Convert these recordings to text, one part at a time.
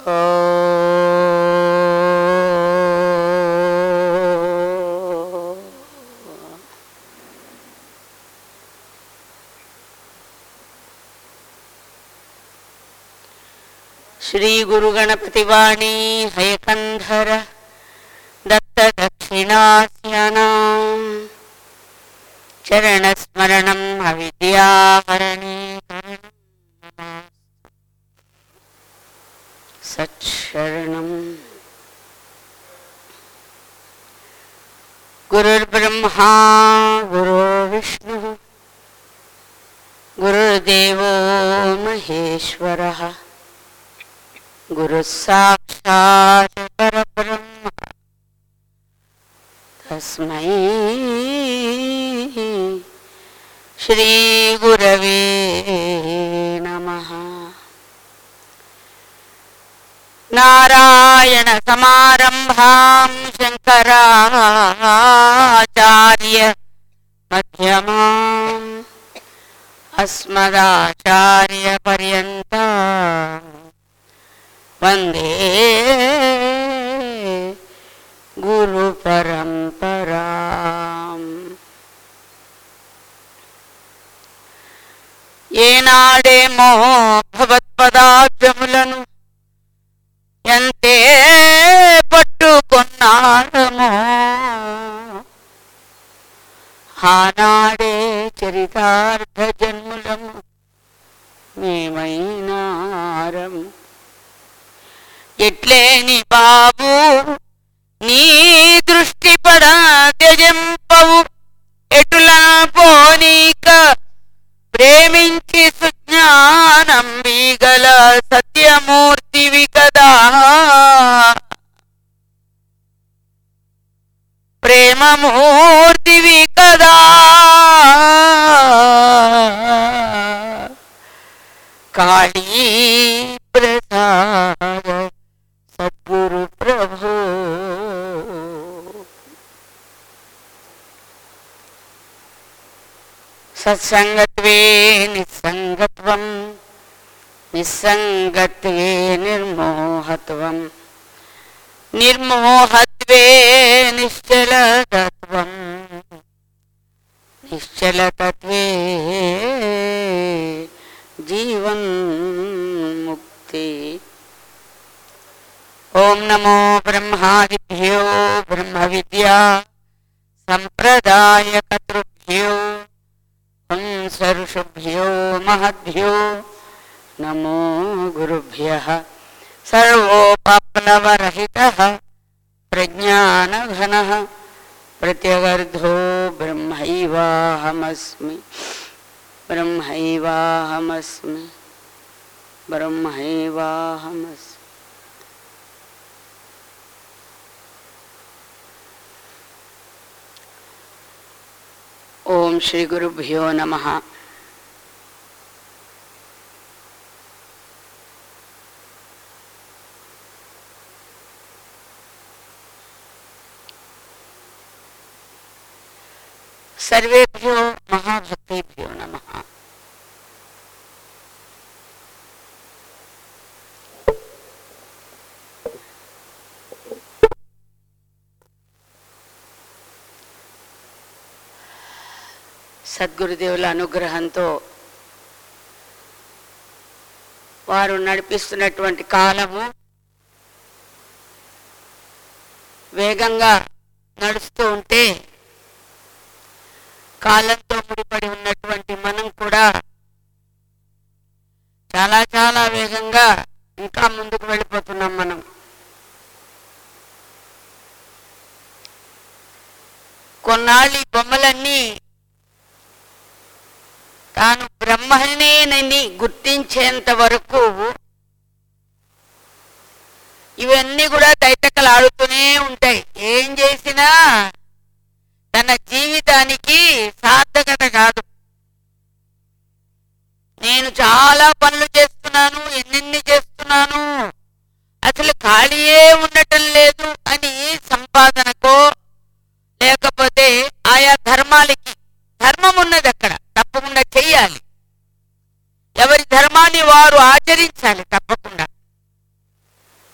శ్రీ గురు గణపతి వాణి హయకంధర దత్త దక్షిణాస్యనాం చరణస్మరణం అవిద్యాహరణీ సచ్చరణం గురుర్బ్రహ్మా గురు విష్ణు గురుర్దేవో మహేశ్వర గురు సాక్షాత్ పరబ్రహ్మ తస్మై శ్రీ గురవే నమః నారాయణ సమారంభాం శంకరాచార్య మధ్యమాం అస్మదాచార్య పర్యంత వందే గురు పరంపరాం ఏనాడేమో భగవత్పదాబ్జములను ఎంతే పట్టుకొన్నాడమో ఆనాడే చరితార్థ జన్ములము మేమైనారము ఎట్లేని బాబు నీ దృష్టి పడ త్యజింపవు ఎటులా పోనీక ప్రేమించి సుజ్ఞానం గల సత్యమూర్తివి కదా ప్రేమమూర్తివి కదా కాళీ ప్రసాద సద్గురు ప్రభు సత్సంగత్వే నిస్సంగత్వం నిస్సంగత్వే నిర్మోహత్వం నిర్మోహత్వే నిశ్చలతత్వం నిశ్చలతత్వే జీవన్ ముక్తి ఓం నమో బ్రహ్మాదిభ్యో బ్రహ్మ విద్యా సంప్రదాయకతృభ్యో వంశఋషుభ్యో మహద్భ్యో నమో గురుభ్య సర్వోపప్లవరహిత ప్రజ్ఞానఘన ప్రత్యగర్ధో బ్రహ్మైవాహమస్మి బ్రహ్మైవాహమస్మి బ్రహ్మైవాహమస్మి ఓం శ్రీ గురుభ్యో నమ సర్వేభ్యో మహాభక్తిభ్యో నమ సద్గురుదేవుల అనుగ్రహంతో వారు నడిపిస్తున్నటువంటి కాలము వేగంగా నడుస్తూ ఉంటే కాలంతో ముడిపడి ఉన్నటువంటి మనం కూడా చాలా చాలా వేగంగా ఇంకా ముందుకు వెళ్ళిపోతున్నాం మనం కొన్నాళ్ళు ఈ బొమ్మలన్నీ తాను బ్రహ్మనేనని గుర్తించేంత వరకు ఇవన్నీ కూడా తైతకలు ఆడుతూనే ఉంటాయి ఏం చేసినా తన జీవితానికి సార్థకత కాదు నేను చాలా పనులు చేస్తున్నాను ఎన్నెన్ని చేస్తున్నాను అసలు ఖాళీయే ఉండటం లేదు అని సంపాదనకో లేకపోతే ఆయా ధర్మాలకి ధర్మం ఉన్నది అక్కడ తప్పకుండా చెయ్యాలి ఎవరి ధర్మాన్ని వారు ఆచరించాలి తప్పకుండా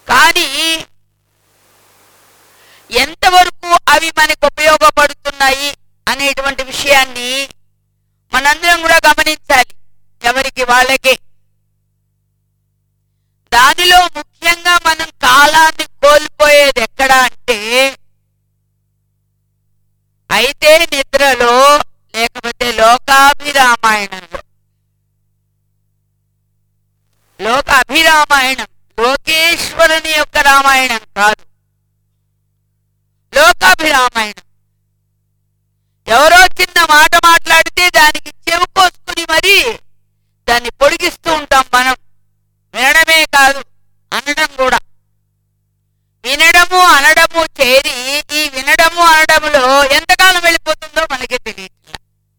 విషయాన్ని మనందరం కూడా గమనించాలి ఎవరికి వాళ్ళకే దానిలో ముఖ్యంగా మనం కాలాన్ని కోల్పోయేది ఎక్కడ అంటే అయితే నిద్రలో లేకపోతే లోకాభిరామాయణంలో లోక అభిరామాయణం లోకేశ్వరుని యొక్క రామాయణం కాదు లోకాభిరామాయణం ఎవరో చిన్న మాట మాట్లాడితే దానికి చెవి కోసుకుని మరి దాన్ని పొడిగిస్తూ ఉంటాం మనం వినడమే కాదు అనడం కూడా వినడము అనడము చేరి ఈ వినడము అనడములో ఎంతకాలం వెళ్ళిపోతుందో మనకి తెలియట్లా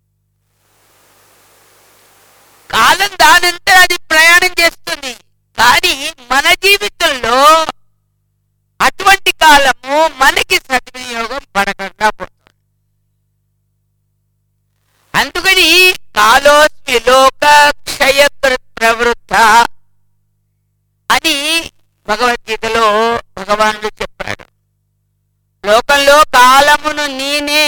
కాలం దానంతా అది ప్రయాణం చేస్తుంది కానీ మన జీవితంలో అటువంటి కాలము మనకి సద్వినియోగం పడకుండా పోతుంది అందుకని కాలోస్మి లోక క్షయకృత్ ప్రవృద్ధ అని భగవద్గీతలో భగవానుడు చెప్పాడు లోకంలో కాలమును నేనే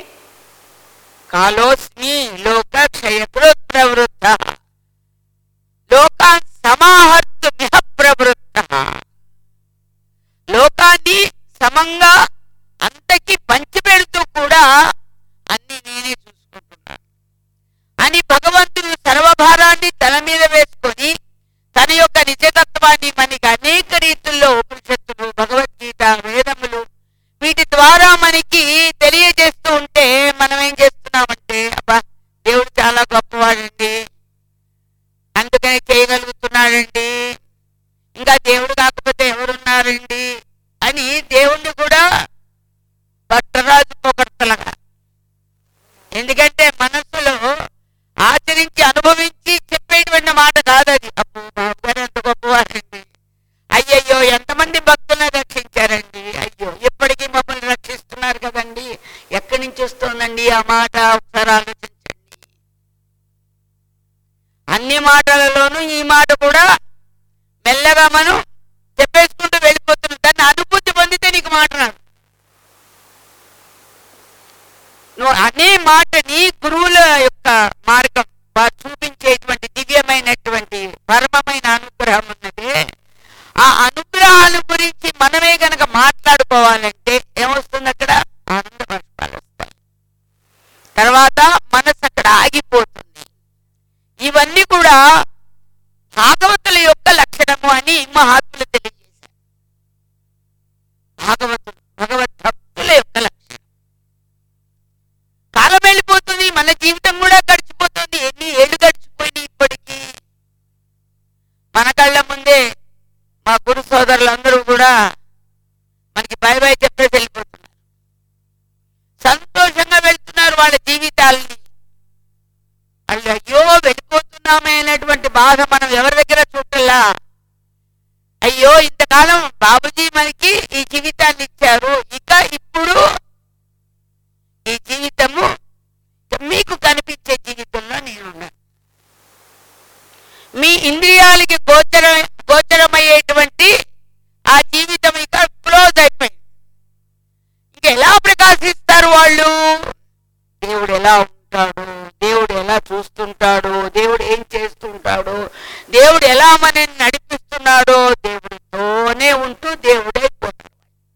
కాలోస్మి లోక క్షయకృత్ ప్రవృద్ధ లోకాన్ సమాహర్తు మిహ ప్రవృత్త లోకాన్ని సమంగా అంతకి పంచిపెడుతూ కూడా అన్ని నేనే చూసుకుంటున్నాను అని భగవంతుడు సర్వభారాన్ని తల మీద వేసుకొని తన యొక్క నిజతత్వాన్ని మనకి అనేక రీతుల్లో ఉపనిషత్తులు భగవద్గీత వేదములు వీటి ద్వారా మనకి తెలియజేస్తూ ఉంటే మనం ఏం చేస్తున్నామంటే అబ్బా దేవుడు చాలా గొప్పవాడండి అందుకని చేయగలుగుతున్నాడండి ఇంకా దేవుడు కాకపోతే ఎవరున్నారండి అని దేవుణ్ణి కూడా భట్టరాజు పొగడ్తలగా ఎందుకంటే మనస్సులో ఆచరించి అనుభవించి చెప్పేటువంటి మాట కాదు అది అప్పు బాబు గారు ఎంత గొప్పవారండి అయ్యయ్యో ఎంతమంది భక్తులను రక్షించారండి అయ్యో ఇప్పటికీ మమ్మల్ని రక్షిస్తున్నారు కదండి ఎక్కడి నుంచి వస్తుందండి ఆ మాట ఒకసారి ఆలోచించండి అన్ని మాటలలోనూ ఈ మాట కూడా మెల్లగా మనం చెప్పేసుకుంటూ వెళ్ళిపోతున్నాం దాన్ని అనుభూతి పొందితే నీకు మాట రాదు నువ్వు అనే మాటని గురువుల యొక్క మార్గం వారు చూపించేటువంటి దివ్యమైనటువంటి పరమమైన అనుగ్రహం ఉన్నది ఆ అనుగ్రహాల గురించి మనమే గనక మాట్లాడుకోవాలంటే ఏమొస్తుంది అక్కడ ఆనంద పుష్పాలు వస్తాయి తర్వాత మనసు అక్కడ ఆగిపోతుంది ఇవన్నీ కూడా భాగవతుల యొక్క లక్షణము అని మహాత్ములు తెలియజేశారు భాగవతులు భగవద్ భక్తుల యొక్క లక్షణం కాలం వెళ్ళిపోతుంది మన జీవితం కూడా గడిచిపోతుంది ఎన్ని ఏళ్ళు గడిచిపోయినాయి ఇప్పటికీ మన కళ్ళ ముందే మా గురు సోదరులందరూ కూడా మనకి బై బై చెప్పేసి వెళ్ళిపోతున్నారు సంతోషంగా వెళ్తున్నారు వాళ్ళ జీవితాలని వాళ్ళు అయ్యో వెళ్ళిపోతున్నామే అనేటువంటి బాధ మనం ఎవరి దగ్గర చూడల్లా అయ్యో ఇంతకాలం బాబుజీ మనకి ఈ జీవితాన్ని ఇచ్చారు ఇక ఇప్పుడు ఈ జీవితము మీకు కనిపించే జీవితంలో నేనున్నాను మీ ఇంద్రియాలకి గోచర గోచరమయ్యేటువంటి ఆ జీవితం ఇక క్లోజ్ అయిపోయింది ఇంక ఎలా ప్రకాశిస్తారు వాళ్ళు దేవుడు ఎలా ఉంటాడు దేవుడు ఎలా చూస్తుంటాడు దేవుడు ఏం చేస్తుంటాడు దేవుడు ఎలా మనని నడిపిస్తున్నాడో దేవుడితోనే ఉంటూ దేవుడైపోతాడు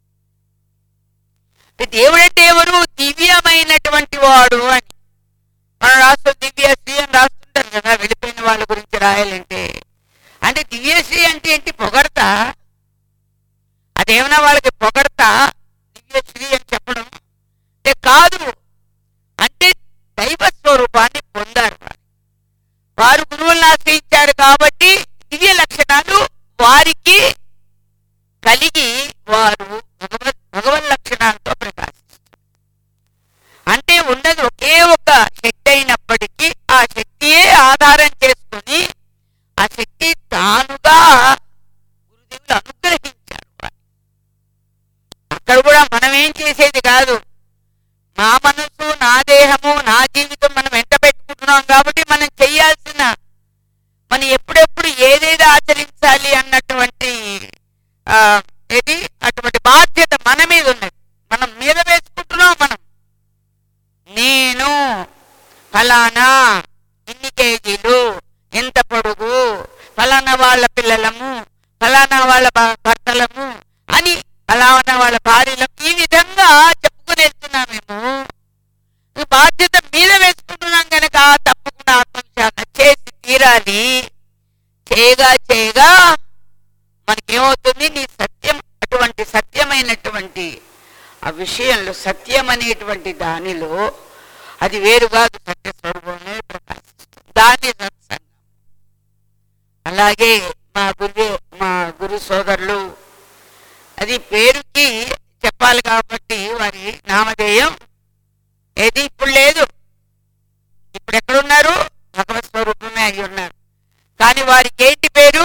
దేవుడంటే ఎవరు దివ్యమైనటువంటి వాడు అని మనం రాష్ట్రం దివ్యశ్రీ అని రాస్తుంటారు కదా వెళ్ళిపోయిన వాళ్ళ గురించి రాయాలంటే అంటే దివ్యశ్రీ అంటే ఏంటి పొగడతా అదేమన్నా వాళ్ళకి పొగడతా దివ్యశ్రీ అని చెప్పడం అంటే కాదు అంటే దైవ స్వరూపాన్ని పొందారు వారు వారు గురువులను ఆశ్రయించారు కాబట్టి దివ్య లక్షణాలు వారికి కలిగి వారు భగవద్ భగవన్ లక్షణాలతో ప్రకాశిస్తారు అంటే ఉన్నది ఒకే ఒక శక్తి అయినప్పటికీ ఆ శక్తియే ఆధారం చేసుకుని ఆ శక్తి తానుగా గురుదేవులు అనుగ్రహించారు వారిని. అక్కడ కూడా మనం ఏం చేసేది కాదు నా మనసు నా దేహము నా జీవితం మనం వెంట పెట్టుకుంటున్నాం కాబట్టి మనం చెయ్యాల్సిన మనం ఎప్పుడెప్పుడు ఏదేది ఆచరించాలి అన్నటువంటి ఆ, ఏది అటువంటి బాధ్యత మన మీద ఉన్నది మనం మీద వేసుకుంటున్నాం మనం నేను పిల్లలము ఫలానా వాళ్ళ భ- భర్తలము అని ఫలానా వాళ్ళ భార్యలము ఈ విధంగా చెప్పుకుని వెళ్తున్నామేమో ఈ బాధ్యత మీద వేసుకుంటున్నాం కనుక తప్పకుండా ఆత్మవిశ్వాసం చేసి తీరాలి చేయగా చేయగా మనకేమవుతుంది నీ సత్యం అటువంటి సత్యమైనటువంటి ఆ విషయంలో సత్యం అనేటువంటి దానిలో అది వేరు కాదు సత్య స్వరూపమే ప్రకాశిస్తుంది దాన్ని సత్సంగం అలాగే మా గురు మా గురు సోదరులు అది పేరుకి చెప్పాలి కాబట్టి వారి నామధేయం ఏది ఇప్పుడు లేదు ఇప్పుడు ఎక్కడున్నారు భగవత్ స్వరూపమే అయి ఉన్నారు కానీ వారికి ఏంటి పేరు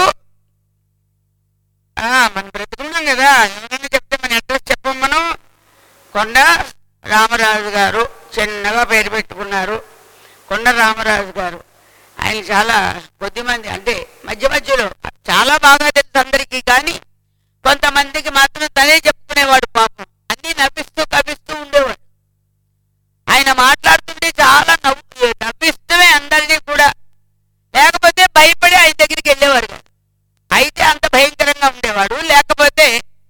ఆ, మనం బ్రతుకున్నాం కదా ఎవరైనా చెప్తే మన అడ్రస్ చెప్పం మనం కొండ రామరాజు గారు చిన్నగా పేరు పెట్టుకున్నారు కొండ రామరాజు గారు ఆయన చాలా కొద్దిమంది అంటే మధ్య మధ్యలో చాలా బాగా తెలుసు అందరికీ కానీ కొంతమందికి మాత్రం తనే చెప్పుకునేవాడు పాపం అన్నీ నవ్విస్తూ కవ్విస్తూ ఉండేవాడు ఆయన మాట్లాడుతుంటే చాలా నవ్వు నవ్విస్తూనే అందరినీ కూడా లేకపోతే భయపడి ఆయన దగ్గరికి వెళ్ళేవారు కాదు అయితే అంత భయంకరంగా ఉండేవాడు లేకపోతే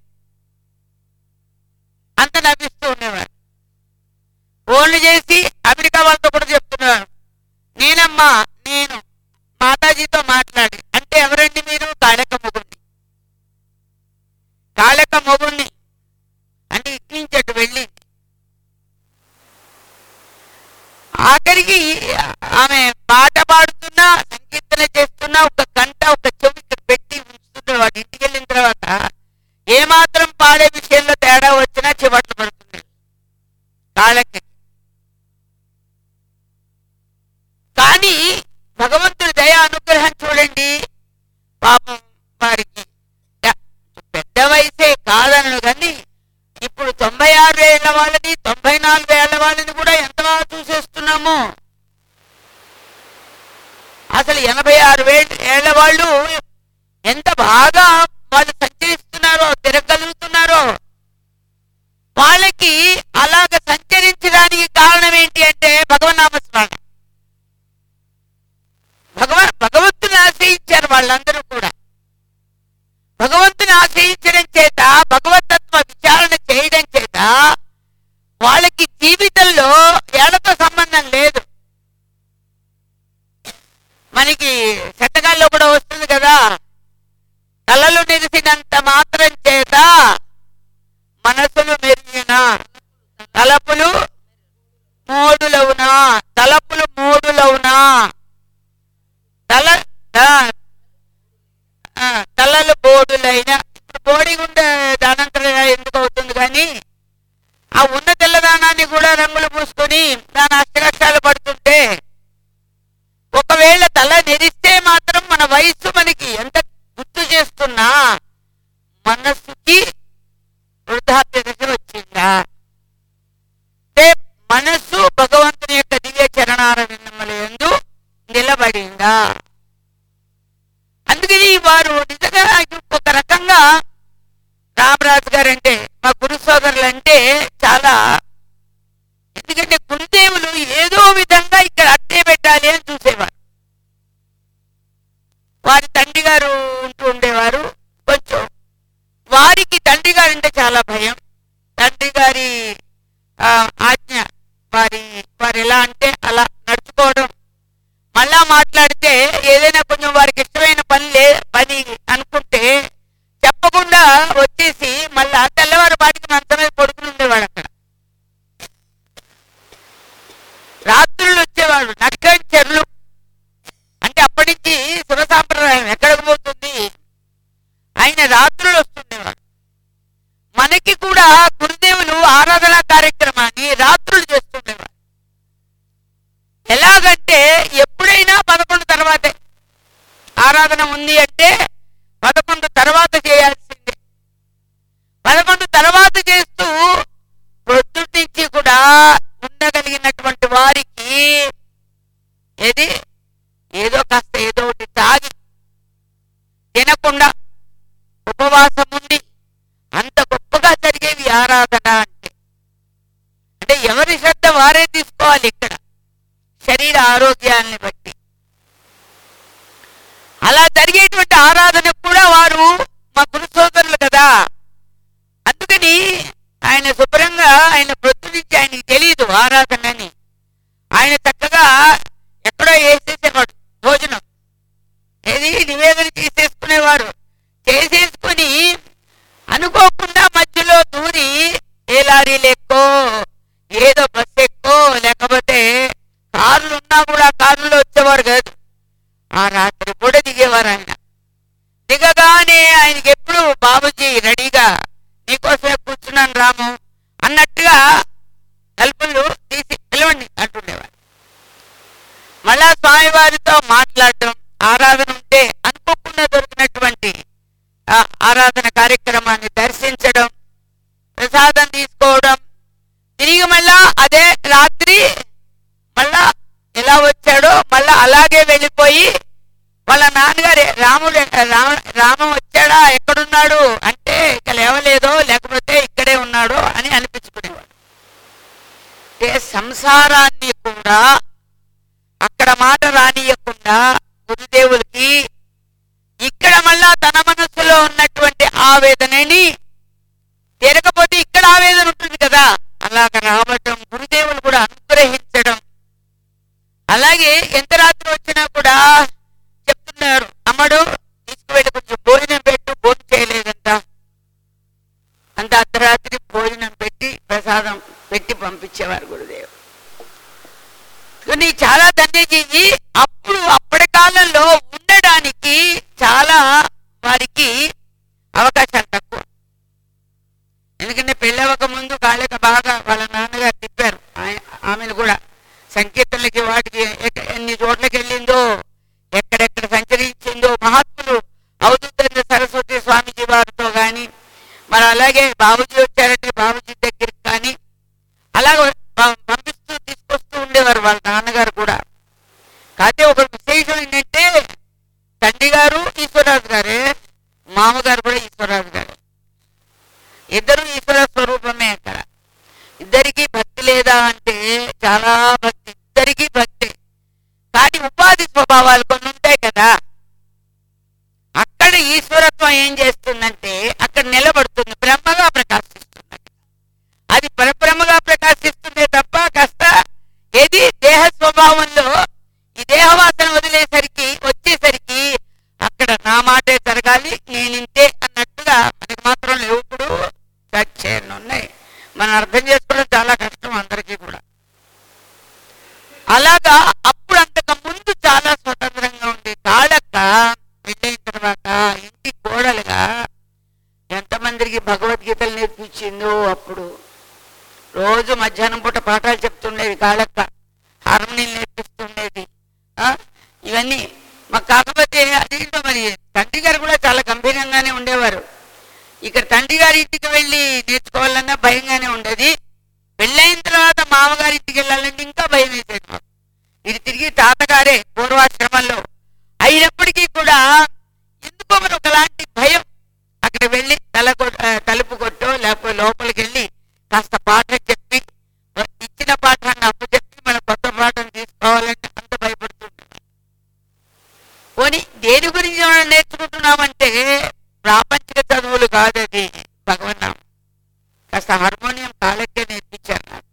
అంత నవ్విస్తూ ఉండేవాడు ఫోన్లు చేసి అమెరికా వాళ్ళతో కూడా చెప్తున్నారు నేనమ్మా నేను మాతాజీతో మాట్లాడి అంటే ఎవరండి మీరు కాళక మొగుణ్ణి కాళక మొగుణ్ణి అంటే ఇట్ల నుంచి అటు వెళ్ళి ఆఖరికి ఆమె పాట పాడుతున్నా సంకీర్తన చేస్తున్నా ఒక గంట ఒక చెవి పెట్టి ఉంచుతున్నవాడు ఇంటికి వెళ్ళిన తర్వాత ఏమాత్రం పాడే విషయంలో తేడా వచ్చినా చివట్లు పడుతుంది కాళ్ళకి కానీ భగవంతుడి దయ అనుగ్రహం చూడండి పాపం వారికి ద- పెద్ద వయసే కాదనను కానీ ఇప్పుడు తొంభై ఆరు ఏళ్ల వాళ్ళని తొంభై నాలుగు ఏళ్ల వాళ్ళని కూడా ఎంత బాగా చూసేస్తున్నాము అసలు ఎనభై ఆరు వే- ఏళ్ల వాళ్ళు ఎంత బాగా వాళ్ళు సంచరిస్తున్నారో తిరగలుగుతున్నారో వాళ్ళకి అలాగ సంచరించడానికి కారణం ఏంటి అంటే భగవన్నామస్మరణ భగవన్ భగవంతుని ఆశ్రయించారు వాళ్ళందరూ కూడా భగవంతుని ఆశ్రయించడం చేత భగవతత్వ విచారణ చేయడం చేత వాళ్ళకి జీవితంలో ఏళ్లతో సంబంధం లేదు మనకి శతకాల్లో కూడా వస్తుంది కదా తలలు నిలిసినంత మాత్రం చేత మనసులు మెరిగిన తలపులు మూడులవునా తలపులు మూడులవునా తల ఆ, ఆ, తలలు బోడులైన ఇప్పుడు బోడిగుండె దానంతరం ఎందుకు అవుతుంది కానీ ఆ ఉన్న తెల్లదానాన్ని కూడా రంగులు పూసుకొని దాని అష్టకష్టాలు పడుతుంటే ఒకవేళ తల నెరిస్తే మాత్రం మన వయస్సు మనకి ఎంత గుర్తు చేస్తున్నా మనస్సుకి వృద్ధాప్య దశ వచ్చిందా అంటే మనస్సు భగవంతుని యొక్క దివ్య చరణార విన్నమలందు నిలబడిందా అందుకని వారు నిజంగా ఒక రకంగా రామరాజు గారు అంటే మా గురు సోదరులు అంటే చాలా ఎందుకంటే గురుదేవులు ఏదో విధంగా ఇక్కడ అట్టే పెట్టాలి అని చూసేవారు వారి తండ్రి గారు ఉంటూ ఉండేవారు కొంచెం వారికి తండ్రి గారు అంటే చాలా భయం తండ్రి గారి ఆ, ఆజ్ఞ వారి వారు ఎలా అంటే అలా నడుచుకోవడం మళ్ళా మాట్లాడితే ఏదైనా కొంచెం వారికి ఇష్టమైన పని లే పని అనుకుంటే చెప్పకుండా వచ్చేసి మళ్ళా తెల్లవారు పాటికి మంచం మీద పడుకుని ఉండేవాడు అక్కడ రాత్రులు వచ్చేవాడు నక్కంచెర్లు అంటే అప్పటి నుంచి శివ సాంప్రదాయం ఎక్కడికి పోతుంది ఆయన రాత్రులు వస్తుండేవాడు మనకి కూడా గురుదేవులు ఆరాధన కార్యక్రమాన్ని రాత్రులు చేస్తుండేవాడు ఎలాగంటే ఎప్పుడైనా పదకొండు తర్వాతే ఆరాధన ఉంది అంటే పదకొండు తర్వాత చేయాల్సిందే పదకొండు తర్వాత చేస్తూ ప్రొద్దుటి నుంచి కూడా ఉండగలిగినటువంటి వారికి ఏది ఏదో కాస్త ఏదో ఒకటి తాగి తినకుండా ఉపవాసం ఉండి అంత గొప్పగా జరిగేవి ఆరాధన అంటే అంటే ఎవరి శ్రద్ధ వారే తీసుకోవాలి ఇక్కడ శరీర ఆరోగ్యాన్ని బట్టి అలా జరిగేటువంటి ఆరాధన కూడా అనేది నివేదన చేసేసుకునేవారు చేసేసుకుని అనుకోకుండా మధ్యలో దూరి ఏ లారీలు ఎక్కువ ఏదో బస్సు ఎక్కువ లేకపోతే కార్లు ఉన్నా కూడా కార్లలో వచ్చేవారు కాదు ఆ రాత్రి కూడా దిగేవారు ఆయన దిగగానే ఆయనకి ఎప్పుడు బాబుజీ రెడీగా నీకోసమే కూర్చున్నాను రాము అన్నట్టుగా తలుపులు తీసి పిలవండి అంటుండేవారు మళ్ళా స్వామివారితో మాట్లాడటం ఆరాధన ఉంటే అనుకోకుండా దొరికినటువంటి ఆ ఆరాధన కార్యక్రమాన్ని దర్శించడం ప్రసాదం తీసుకోవడం తిరిగి మళ్ళా అదే రాత్రి మళ్ళా ఎలా వచ్చాడో మళ్ళా అలాగే వెళ్ళిపోయి వాళ్ళ నాన్నగారు రాముడు రామ రామం వచ్చాడా ఎక్కడున్నాడు అంటే ఇక లేవలేదో లేకపోతే ఇక్కడే ఉన్నాడో అని అనిపించుకునేవాడు అంటే సంసారాన్ని కూడా అక్కడ మాట రానియకుండా గురుదేవులకి ఇక్కడ మళ్ళా తన మనస్సులో ఉన్నటువంటి ఆవేదనని తీరకపోతే ఇక్కడ ఆవేదన ఉంటుంది కదా అలాగ రావటం గురుదేవులు కూడా అనుగ్రహించడం అలాగే ఎంత రాత్రి వచ్చినా కూడా చెప్తున్నారు అమ్మడు తీసుకువెళ్ళి కొంచెం భోజనం పెట్టు భోజనం చేయలేదంట అంత అర్ధరాత్రి భోజనం పెట్టి ప్రసాదం పెట్టి పంపించేవారు గురుదేవుడు కానీ చాలా ధన్యజీవి అప్పుడు అప్పటి కాలంలో ఉండడానికి చాలా వారికి అవకాశాలు తక్కువ ఎందుకంటే పెళ్ళవక ముందు కాలేక బాగా వాళ్ళ నాన్నగారు తిప్పారు ఆయ- ఆమెను కూడా సంకీర్తనలకి వాటికి ఎక్క- ఎన్ని చోట్లకి వెళ్ళిందో ఎక్కడెక్కడ సంచరించిందో మహాత్ములు అవధూతంగా సరస్వతి స్వామీజీ వారితో గాని మరి అలాగే బాబుజీ వచ్చారంటే బాబుజీ దగ్గరికి కానీ అలాగ ప- పంపిస్తూ తీసుకొస్తూ ఉండేవారు వాళ్ళ నాన్నగారు కూడా కాకపోతే ఒక విశేషం ఏంటంటే తండ్రి గారు ఈశ్వరరాజు గారే మామగారు కూడా ఈశ్వరరాజు గారే ఇద్దరు ఈశ్వర స్వరూపమే అక్కడ ఇద్దరికి భక్తి లేదా అంటే చాలా భక్తి ఇద్దరికి భక్తి కానీ ఉపాధి స్వభావాలు కొన్ని ఉంటాయి కదా అక్కడ ఈశ్వరత్వం ఏం చేస్తుందంటే అక్కడ నిలబడుతుంది బ్రహ్మగా ప్రకాశిస్తుంది అక్కడ. అది పరబ్రహ్మగా ప్రకాశిస్తుందే తప్ప కాస్త ఏది దేహ స్వభావంలో ఈ దేహవాసన వదిలేసరికి వచ్చేసరికి అక్కడ నా మాటే జరగాలి నేనింతే అన్నట్టుగా మనకి మాత్రం లేవు ఇప్పుడు సత్యాన్ని ఉన్నాయి మనం అర్థం చేసుకోవడం చాలా కష్టం అందరికీ కూడా అలాగా అప్పుడు అంతకు ముందు చాలా స్వతంత్రంగా ఉంది కాళక్క పెళ్ళైన తర్వాత ఇంటి కోడలుగా ఎంతమందికి భగవద్గీతలు నేర్పించిందో అప్పుడు రోజు మధ్యాహ్నం పూట పాఠాలు చెప్తుండేది కాళక్క హార్మోనియం నేర్పిస్తుండేది ఆ? ఇవన్నీ మాకు కాకపోతే అదేంటో మరి తండ్రి గారు కూడా చాలా గంభీరంగానే ఉండేవారు ఇక్కడ తండ్రి గారి ఇంటికి వెళ్ళి నేర్చుకోవాలన్నా భయంగానే ఉండేది పెళ్ళైన తర్వాత మామగారి ఇంటికి వెళ్ళాలంటే ఇంకా భయం వేసేది మాకు ఇది తిరిగి తాతగారే పూర్వాశ్రమంలో అయినప్పటికీ కూడా ఎందుకో మరి ఒకలాంటి భయం అక్కడ వెళ్ళి తల కొ- ఆ, తలుపు కొట్టో లేకపోతే లోపలికి వెళ్ళి కాస్త పాఠం చెప్పి ఇచ్చిన పాఠాన్ని అప్పు చెప్పి మన కొత్త పాఠం తీసుకోవాలంటే అంత భయపడుతుంది పోనీ దేని గురించి మనం నేర్చుకుంటున్నామంటే ప్రాపంచిక చదువులు కాదు అది భగవన్నామం కాస్త హార్మోనియం కాలకే నేర్పించారు నాకు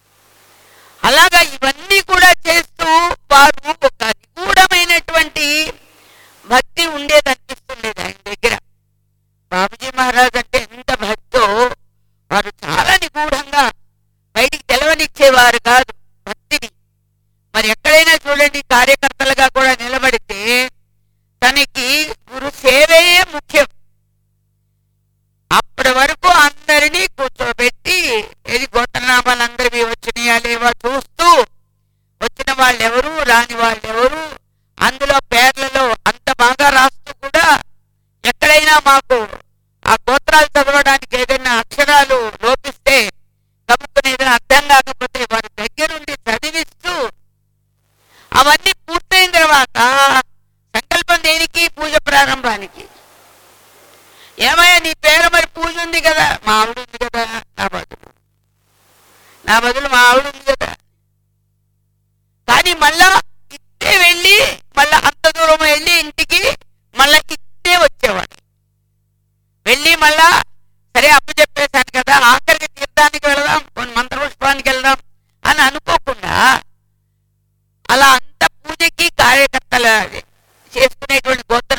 అలాగా ఇవన్నీ కూడా చేస్తూ వారు ఒక నిగూఢమైనటువంటి భక్తి ఉండేది అనిపిస్తుండేది ఆయన దగ్గర బాబుజీ మహారాజ్ అంటే ఎంత భక్తో వారు చాలా నిగూఢంగా బయటికి తెలవనిచ్చేవారు కాదు భక్తిని మరి ఎక్కడైనా చూడండి కార్యకర్తలుగా కూడా నిలబడితే తనకి గురు సేవయే ముఖ్యం అప్పటి వరకు అందరినీ కూర్చోబెట్టి ఏది గోత్రనామాలు అందరివి వచ్చినాయా లేవా చూస్తూ వచ్చిన వాళ్ళు ఎవరు రాని వాళ్ళు ఎవరు అందులో పేర్లలో అంత బాగా రాస్తూ కూడా ఎక్కడైనా మాకు ఆ గోత్రాలు చదవడానికి ఏదైనా అక్షరాలు లోపిస్తే కమ్ముకుని ఏదైనా అర్థం కాకపోతే వారి దగ్గరుండి చదివిస్తూ అవన్నీ పూర్తయిన తర్వాత సంకల్పం దేనికి పూజ ప్రారంభానికి ఏమయ్యా నీ పేరు మరి పూజ ఉంది కదా మా ఆవిడ ఉంది కదా నా బదులు నా బదులు మా ఆవిడ ఉంది కదా కానీ మళ్ళా ఇట్టే వెళ్ళి మళ్ళా అంత దూరం వెళ్ళి ఇంటికి మళ్ళా ఇట్టే వచ్చేవాడు వెళ్ళి మళ్ళా సరే అప్పు చెప్పేశాను కదా ఆఖరికి తీర్థానికి వెళదాం కొన్ని మంత్రపుష్పానికి వెళ్దాం అని అనుకోకుండా అలా అంత పూజకి కార్యకర్తల చేసుకునేటువంటి గోత్ర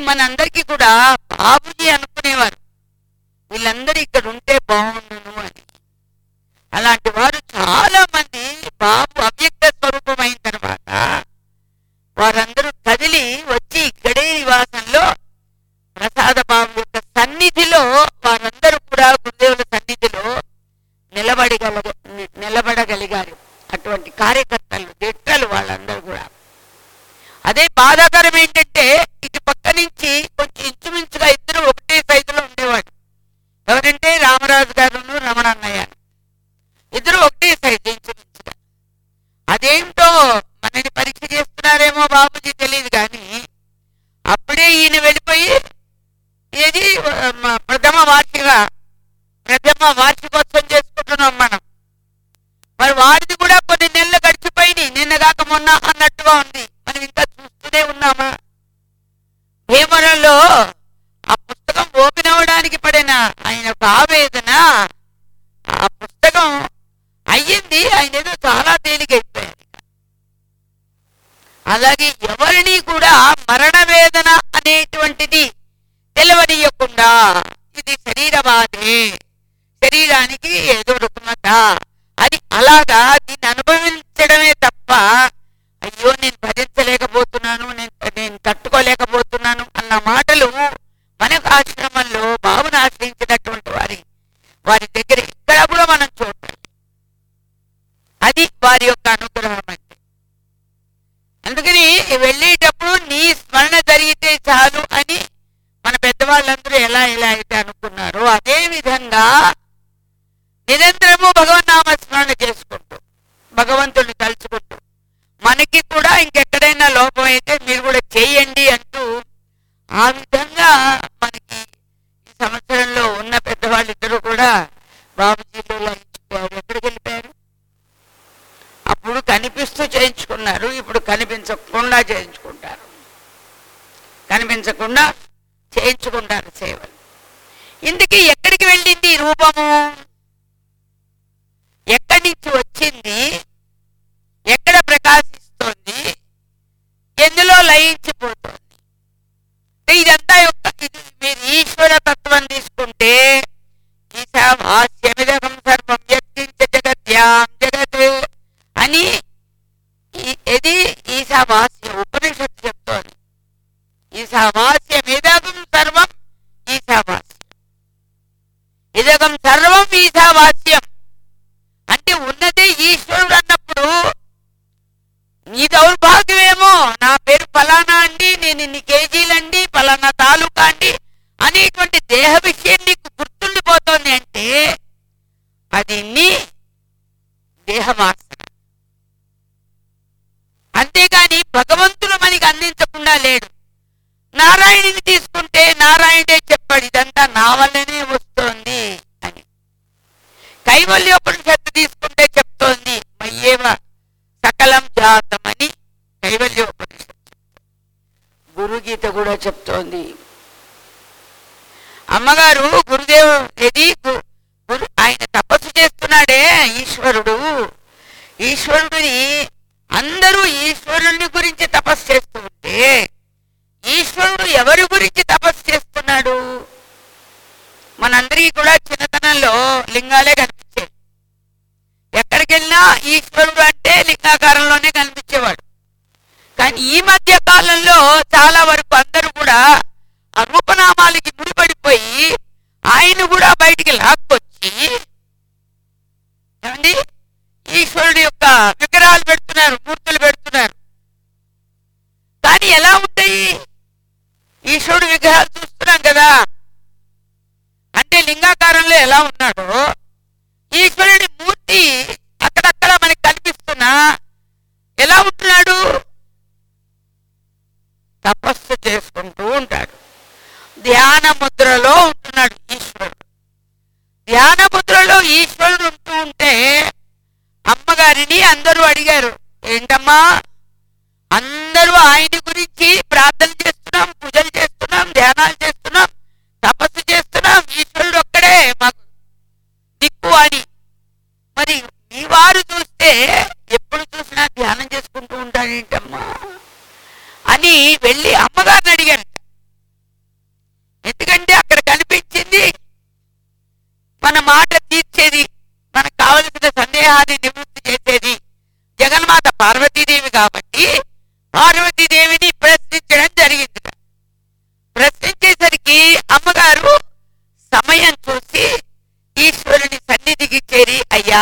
మనందరికీ కూడా బాబుజీ అనుకునేవారు వీళ్ళందరూ ఇక్కడ ఉంటే బాగుండును అని అలాంటి వారు చాలా మంది బాబు అవ్యక్త స్వరూపం అయిన తర్వాత వారందరూ కదిలి వచ్చి ఇక్కడే నివాసంలో ప్రసాద బాబు యొక్క సన్నిధిలో వారందరూ కూడా గురుదేవుల సన్నిధిలో నిలబడగల నిలబడగలిగారు అటువంటి కార్యకర్తలు దిట్టలు వాళ్ళందరూ కూడా అదే బాధాకరం ఏంటంటే ఇటు పక్క నుంచి కొంచెం ఇంచుమించుగా ఇద్దరు ఒకటే సైజులో ఉండేవాడు ఎవరంటే రామరాజు గారును రమణన్నయ్య ఇద్దరు ఒకటే సైజు ఇంచుమించుగా అదేంటో మనని పరీక్ష చేస్తున్నారేమో బాబుజీ తెలియదు కానీ అప్పుడే ఈయన వెళ్ళిపోయి ఏది ఆ, మ- ప్రథమ వార్షిక ప్రథమ వార్షికోత్సవం చేసుకుంటున్నాం మనం మరి వాడిది కూడా కొన్ని నెలలు గడిచిపోయింది నిన్నగాక మొన్న అన్నట్టుగా ఉంది మనం ఇంకా చూస్తూనే ఉన్నామా భీమరంలో ఆ పుస్తకం ఓపెన్ అవ్వడానికి పడిన ఆయన ఒక ఆవేదన ఆ పుస్తకం అయ్యింది ఆయన ఏదో చాలా తేలికైపోయారు ఇక. అలాగే ఎవరిని కూడా మరణ వేదన అనేటువంటిది తెలవనీయకుండా ఇది శరీరవాదే శరీరానికి ఏదో రుగ్మత అని అలాగా దీన్ని అనుభవించడమే తప్ప అయ్యో నేను భరించలేకపోతున్నాను నేను నేను తట్టుకోలేకపోతున్నాను అన్న మాటలు మనకు ఆశ్రమంలో బాబును ఆశ్రయించినటువంటి వారి వారి దగ్గర ఇక్కడ కూడా మనం చూడాలి అది వారి యొక్క అనుగ్రహం అంటే అందుకని వెళ్ళేటప్పుడు నీ స్మరణ జరిగితే చాలు అని మన పెద్దవాళ్ళందరూ ఎలా ఎలా అయితే అనుకున్నారో అదే విధంగా నిరంతరము భగవన్నామ స్మరణ చేసుకుంటూ భగవంతుడిని తలుచుకుంటూ మనకి కూడా ఇంకెక్కడైనా లోపం అయితే మీరు కూడా చేయండి అంటూ ఆ విధంగా మనకి ఈ సంవత్సరంలో ఉన్న పెద్దవాళ్ళిద్దరూ కూడా బాబుజీలో లయించిపోయారు ఎక్కడికి వెళ్ళిపోయారు అప్పుడు కనిపిస్తూ చేయించుకున్నారు ఇప్పుడు కనిపించకుండా చేయించుకుంటారు కనిపించకుండా చేయించుకుంటారు సేవలు ఇందుకే ఎక్కడికి వెళ్ళింది ఈ రూపము ఎక్కడి నుంచి వచ్చింది ఎక్కడ ప్రకాశిస్తోంది ఎందులో లయించిపోతుంది అంటే ఇదంతా యొక్క ఇది మీరు ఈశ్వర తత్వం తీసుకుంటే ఈశావాస్యమిదకం సర్వం యత్కించ జగత్యాం జగత్ అని ఈ- ఇది ఈశావాస్య ఉపనిషత్తు చెప్తోంది ఈశావాస్యమిదకం సర్వం ఈశావాస్యం ఇదకం సర్వం ఈశావాస్యం అంటే ఉన్నదే ఈశ్వరుడు అన్నప్పుడు నీ దౌర్భాగ్యమేమో నా పేరు ఫలానా అండి నేను ఇన్ని కేజీలండి ఫలానా తాలూకా అండి అనేటువంటి దేహ విషయం నీకు గుర్తుండిపోతోంది అంటే అది నీ దేహవాసన అంతేగాని భగవంతుడు మనకి అందించకుండా లేడు నారాయణుని తీసుకుంటే నారాయణుడే చెప్పాడు ఇదంతా నా వల్లనే వస్తోంది అని కైవల్యోపనిషత్తు తీసుకుంటే చెప్తోంది మయ్యేవ సకలం జాతమని కైవల్యోపనిషత్తు గురుగీత కూడా చెప్తోంది అమ్మగారు గురుదేవు ఇది గు- గురు ఆయన తపస్సు చేస్తున్నాడే ఈశ్వరుడు ఈశ్వరుడిని అందరూ ఈశ్వరుని గురించి తపస్సు చేస్తూ ఉంటే ఈశ్వరుడు ఎవరి గురించి తపస్సు చేస్తున్నాడు మనందరికీ కూడా చిన్నతనంలో లింగాలే కనిపించాయి ఎక్కడికి వెళ్ళినా ఈశ్వరుడు అంటే లింగాకారంలోనే కనిపించేవాడు కానీ ఈ మధ్య కాలంలో చాలా వరకు అందరూ కూడా ఆ రూపనామాలకి ముడిపడిపోయి ఆయన కూడా బయటికి లాక్కొచ్చి ఏమండి ఈశ్వరుడు యొక్క విగ్రహాలు పెడుతున్నారు మూర్తులు పెడుతున్నారు కానీ ఎలా ఉంటాయి ఈశ్వరుడు విగ్రహాలు చూస్తున్నాం కదా అంటే లింగాకారంలో ఎలా ఉన్నాడో ఈశ్వరుడి మూర్తి అక్కడక్కడ మనకి కనిపిస్తున్నా ఎలా ఉంటున్నాడు తపస్సు చేసుకుంటూ ఉంటాడు ధ్యాన ముద్రలో ఉంటున్నాడు ఈశ్వరుడు ధ్యాన ముద్రలో ఈశ్వరుడు ఉంటూ ఉంటే అమ్మగారిని అందరూ అడిగారు ఏంటమ్మా అందరూ ఆయన గురించి ప్రార్థన చేస్తున్నాం పూజలు చేస్తున్నాం ధ్యానాలు చేస్తున్నాం తపస్సు చేస్తున్నాం ఈశ్వరుడు ఒక్కడే మాకు దిక్కు అని మరి మీ వారు చూస్తే ఎప్పుడు చూసినా ధ్యానం చేసుకుంటూ ఉంటాడేంటమ్మా అని వెళ్ళి అమ్మగారిని అడిగారట మన మాట తీర్చేది మనకు కావలసిన సందేహాన్ని నివృత్తి చేసేది జగన్మాత పార్వతీదేవి కాబట్టి పార్వతీదేవిని ప్రశ్నించడం జరిగింది ప్రశ్నించేసరికి అమ్మగారు సమయం చూసి ఈశ్వరుని సన్నిధికి చేరి అయ్యా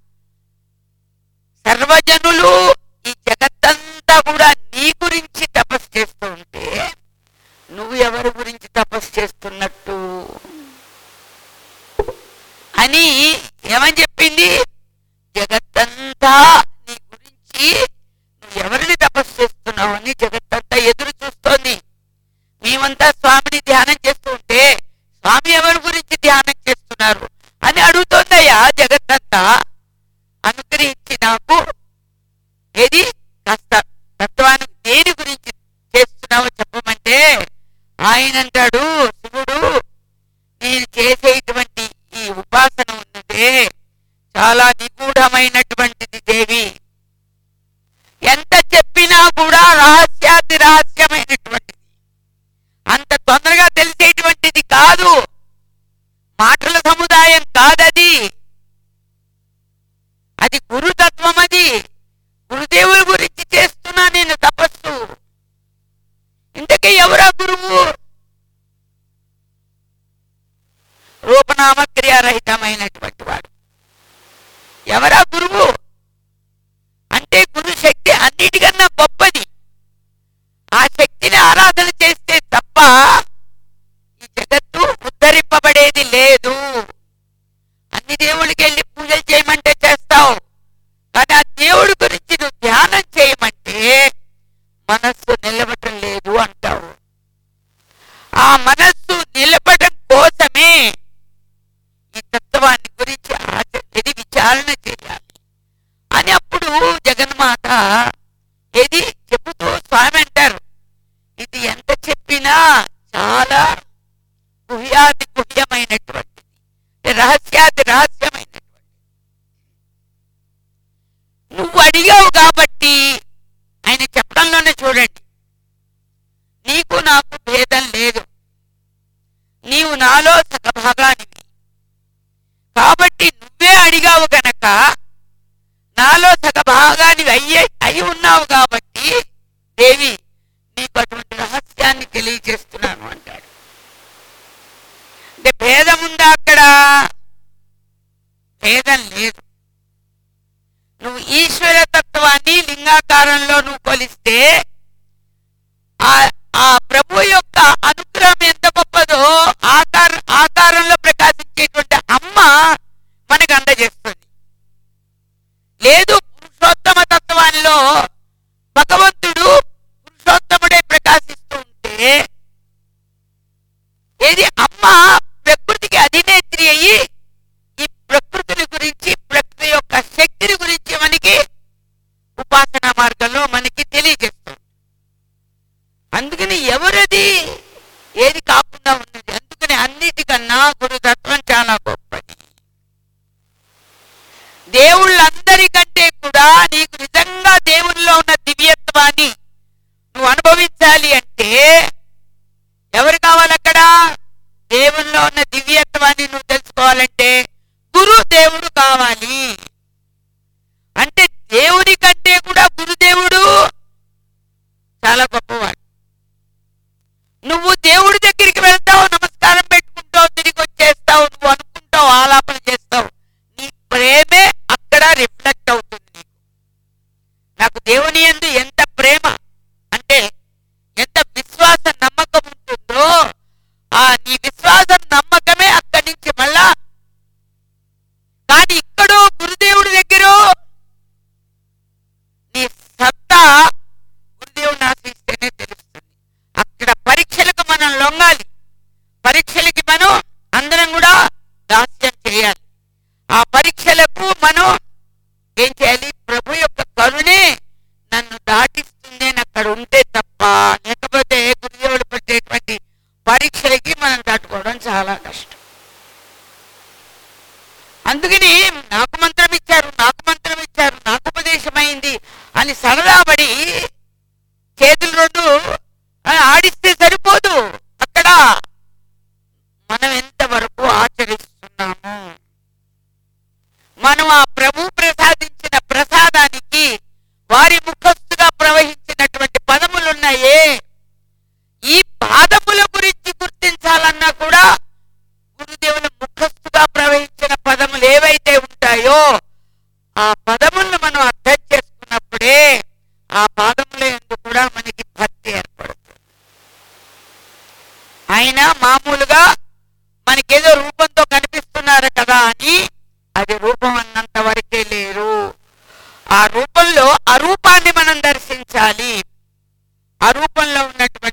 సర్వజనులు ఈ జగత్తంతా కూడా నీ గురించి తపస్సు చేస్తూ ఉంటే నువ్వు ఎవరి గురించి తపస్సు చేస్తున్నట్టు అని ఏమని చెప్పింది జగత్తంతా నీ గురించి నువ్వు ఎవరిని తపస్సు చేస్తున్నావు అని జగత్తంతా ఎదురు చూస్తోంది మేమంతా స్వామిని ధ్యానం చేస్తూ ఉంటే స్వామి ఎవరి గురించి ధ్యానం చేస్తున్నారు అని అడుగుతోందయ్యా జగత్తంతా అనుగ్రహించి నాకు ఏది కాస్త తత్వాన్ని దేని గురించి చేస్తున్నావో చెప్పమంటే ఆయన అంటాడు శివుడు నేను చేసేటువంటి ఈ ఉపాసన ఉన్నదే చాలా నిగూఢమైనటువంటిది దేవి ఎంత చెప్పినా కూడా రహస్యాతి రహస్యమైనటువంటిది అంత తొందరగా తెలిసేటువంటిది కాదు మాటల సముదాయం కాదది అది గురుతత్వం అది గురుదేవుల గురించి చేస్తున్నా నేను తపస్సు ఇంతకీ ఎవరా గురువు రూపనామక్రియారహితమైనటువంటి వాడు ఎవరా గురువు అంటే గురు శక్తి అన్నిటికన్నా గొప్పది ఆ శక్తిని ఆరాధన చేస్తే తప్ప ఈ జగత్తు ఉద్ధరింపబడేది లేదు అన్ని దేవుళ్ళకి వెళ్ళి పూజలు చేయమంటే చేస్తావు కానీ ఆ దేవుడి గురించి నువ్వు ధ్యానం చేయమంటే మనస్సు నిలబడటం లేదు అంటావు ఆ మనస్సు నిలబడడం కోసమే ఈ తత్వాన్ని గురించి ఆచ- ఇది విచారణ చేయాలి అని అప్పుడు జగన్మాత ఏది చెబుతూ స్వామి అంటారు ఇది ఎంత చెప్పినా చాలా గుహ్యాతి గుహ్యమైనటువంటిది రహస్యాతి రహస్యమైనటువంటిది నువ్వు అడిగావు కాబట్టి ఆయన చెప్పడంలోనే చూడండి నీకు నాకు భేదం లేదు నీవు నాలో సగభాగానివి కాబట్టి నువ్వే అడిగావు గనక నాలో సగభాగానివి అయ్యే అయి ఉన్నావు కాబట్టి దేవి నీకు అటువంటి రహస్యాన్ని తెలియజేస్తున్నాను అంటాడు అంటే భేదం ఉందా అక్కడ భేదం లేదు నువ్వు ఈశ్వర తత్వాన్ని లింగాకారంలో నువ్వు కొలిస్తే ఆ ఆ ప్రభు యొక్క అనుగ్రహం ఎంత గొప్పదో ఆకార ఆకారంలో ప్రకాశించేటువంటి అమ్మ మనకు అందజేస్తుంది లేదు పురుషోత్తమ తత్వాల్లో భగవంతుడు పురుషోత్తముడే ప్రకాశిస్తూ ఉంటే ఏది అమ్మ ప్రకృతికి అధినేత్రి అయ్యి ఈ ప్రకృతిని గురించి ప్రకృతి యొక్క శక్తిని గురించి మనకి ఉపాసన మార్గంలో మనకి తెలియజేస్తుంది అందుకని ఎవరది ఏది కాకుండా ఉన్నది అందుకని అన్నిటికన్నా గురుతత్వం చాలా గొప్పది దేవుళ్ళందరికంటే కూడా నీకు నిజంగా దేవుల్లో ఉన్న దివ్యత్వాన్ని నువ్వు అనుభవించాలి అంటే ఎవరు కావాలి అక్కడ దేవుల్లో ఉన్న దివ్యత్వాన్ని నువ్వు తెలుసుకోవాలంటే గురు దేవుడు కావాలి అంటే దేవుని కంటే కూడా గురుదేవుడు చాలా గొప్పవాడు నువ్వు దేవుడి దగ్గరికి వెళ్తావు నమస్కారం పెట్టుకుంటావు తిరిగి వచ్చేస్తావు నువ్వు అనుకుంటావు ఆలాపన చేస్తావు నీ ప్రేమే అక్కడ రిఫ్లెక్ట్ అవుతుంది నీకు నాకు దేవుని యందు ఎంత ప్రేమ అంటే ఎంత విశ్వాస నమ్మకం ఉంటుందో ఆ నీ విశ్వాసం నమ్మకమే అక్కడి నుంచి మళ్ళా కానీ ఇక్కడో గురుదేవుడి దగ్గర నీ సత్తా గురుదేవుని ఆశ్రయిస్తేనే తెలుస్తుంది అక్కడ పరీక్షలకు మనం లొంగాలి పరీక్షలకి మనం అందరం కూడా దాస్యం చేయాలి ఆ పరీక్షలకు మనం ఏం చేయాలి ప్రభు యొక్క కరుణే నన్ను దాటిస్తుంది అని అక్కడ ఉంటే తప్ప లేకపోతే గురుదేవుడు పెట్టేటువంటి పరీక్షలకి మనం దాటుకోవడం చాలా కష్టం అందుకని నాకు మంత్రం ఇచ్చారు నాకు మంత్రం ఇచ్చారు నాకు ఉపదేశమైంది అని సరదాపడి చేతులు రెండు ఆ, ఆడిస్తే సరిపోదు అక్కడ మనం ఎంతవరకు ఆచరిస్తున్నాము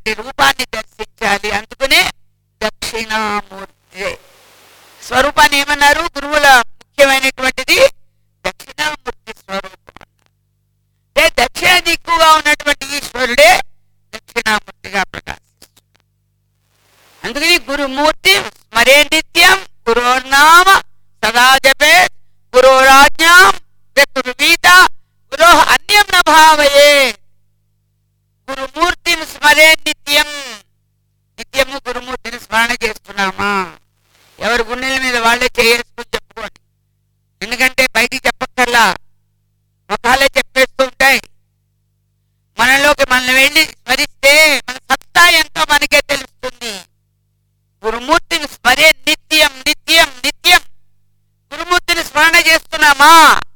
అటువంటి రూపాన్ని దర్శించాలి అందుకనే దక్షిణామూర్తి స్వరూపాన్ని ఏమన్నారు గురువుల ముఖ్యమైనటువంటిది దక్షిణామూర్తి స్వరూపం అన్నారు అంటే దక్షిణ దిక్కుగా ఉన్నటువంటి ఈశ్వరుడే దక్షిణామూర్తిగా ప్రకాశిస్తున్నాడు అందుకని గురుమూర్తి స్మరే నిత్యం గురోర్నామ సదా జపే గురోరాజ్ఞాం గురువీత గురో అన్యం న భావయే గురుమూర్తిని స్మరే నిత్యం నిత్యము గురుమూర్తిని స్మరణ చేస్తున్నామా ఎవరి గుండెల మీద వాళ్ళే చేసుకుని చెప్పుకోండి ఎందుకంటే బయటికి చెప్పక్కర్లా ముఖాలే చెప్పేస్తూ ఉంటాయి మనలోకి మనం వెళ్ళి స్మరిస్తే మన సత్తా ఎంతో మనకే తెలుస్తుంది గురుమూర్తిని స్మరే నిత్యం నిత్యం నిత్యం గురుమూర్తిని స్మరణ చేస్తున్నామా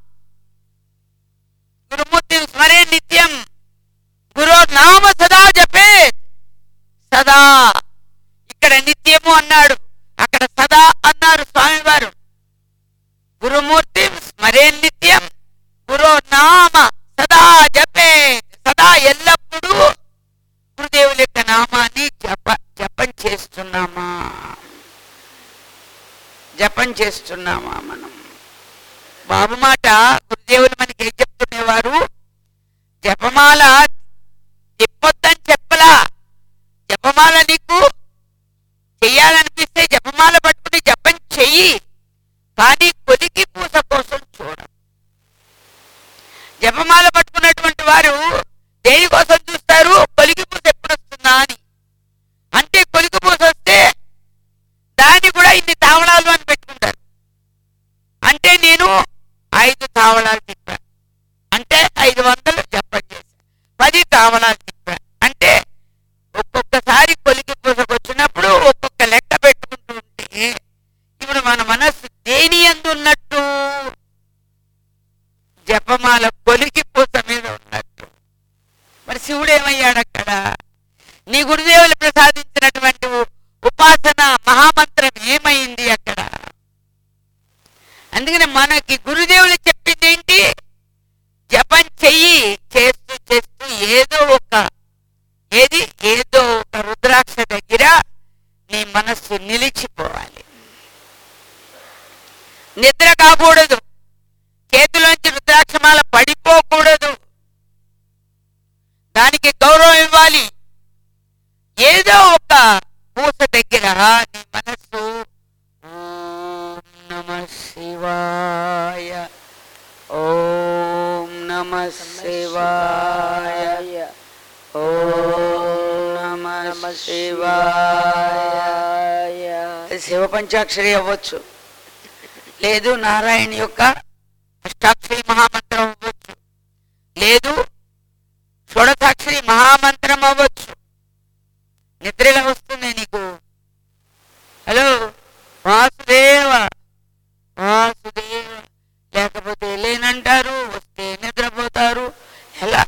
గురుమూర్తిని స్మరే నిత్యం గురు నామ సదా జపే సదా ఇక్కడ నిత్యము అన్నాడు అక్కడ సదా అన్నారు స్వామివారు గురుమూర్తి స్మరే నిత్యం గురు నామ సదా జపే సదా ఎల్లప్పుడూ గురుదేవుల యొక్క నామాన్ని జప జపం చేస్తున్నామా జపం చేస్తున్నామా మనం బాబు మాట గురుదేవులు మనకి ఏం చెప్తునేవారు జపమాల తిప్పొద్దని చెప్పలా జపమాల నీకు చెయ్యాలనిపిస్తే జపమాల పట్టుకుని జపం చెయ్యి కానీ కొలికి పూస కోసం చూడ జపమాల పట్టుకున్నటువంటి వారు దేని కోసం చూస్తారు కొలికి పూస ఎప్పుడు వస్తుందా అని అంటే కొలికి పూస వస్తే దాన్ని కూడా ఇన్ని తావళాలు అని పెట్టుకుంటారు అంటే నేను ఐదు తావళాలు తిప్పా అంటే ఐదు వందలు జపం చేశా పది తావళాలు తిప్పా అంటే ఒక్కొక్కసారి కొలికి పూసకు వచ్చినప్పుడు ఒక్కొక్క లెక్క పెట్టుకుంటూ ఉంటే ఇప్పుడు మన మనస్సు దేని ఎందు ఉన్నట్టు జపమాల కొలికి పూస మీద ఉన్నట్టు మరి శివుడు ఏమయ్యాడు అక్కడ నీ గురుదేవులు ప్రసాదించినటువంటి ఉ- ఉపాసన మహామంత్రం ఏమైంది అక్కడ అందుకని మనకి గురుదేవులు చెప్పింది ఏంటి జపం చెయ్యి చేస్తూ చేస్తూ ఏదో ఒక ఏది ఏదో ఒక రుద్రాక్ష దగ్గర నీ మనస్సు నిలిచిపోవాలి నిద్ర కాకూడదు చేతిలోంచి రుద్రాక్షమాల పడిపోకూడదు దానికి గౌరవం ఇవ్వాలి ఏదో ఒక పూస దగ్గర నీ మనస్సు ఓం నమ శివాయ ఓం నమ శివాయ ఓం నమ శివాయ శివ పంచాక్షరి అవ్వచ్చు లేదు నారాయణ యొక్క అష్టాక్షరి మహామంత్రం అవ్వచ్చు లేదు షోడసాక్షరి మహామంత్రం అవ్వచ్చు నిద్రలో వస్తుంది నీకు హలో వాసుదేవ వాసుదేవ లేకపోతే లేనంటారు వస్తే నిద్రపోతారు ఎలా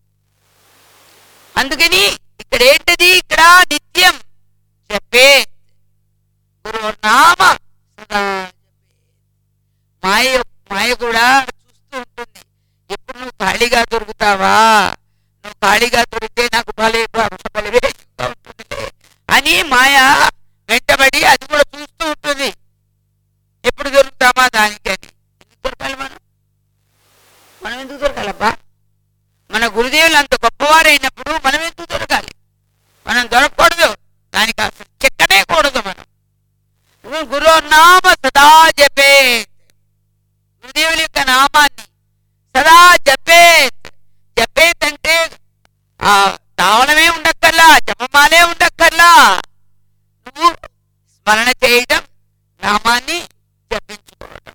అందుకని ఇక్కడ ఏంటది ఇక్కడ నిత్యం చెప్పే గురు నామ సదా జపే. మాయ మాయ కూడా చూస్తూ ఉంటుంది ఎప్పుడు నువ్వు ఖాళీగా దొరుకుతావా నువ్వు ఖాళీగా దొరికితే నాకు భలే భలే వేగంగా ఉంటుందిలే అని మాయ వెంటబడి అది కూడా చూస్తూ ఉంటుంది ఎప్పుడు దొరుకుతామా దానికి అని ఎందుకు దొరకాలి మనం మనం ఎందుకు దొరకాలబ్బా మన గురుదేవులు అంత గొప్పవారైనప్పుడు మనం ఎందుకు దొరకాలి మనం దొరకకూడదు దానికి అసలు చెక్కనే కూడదు మనం గురు నామ సదా జపే గురుదేవుల యొక్క నామాన్ని సదా జపేత్ జపేత్ అంటే ఆ తావళమే ఉండక్కర్లా జపమాలే ఉండక్కర్లా నువ్వు స్మరణ చేయడం నామాన్ని జపించుకోవడం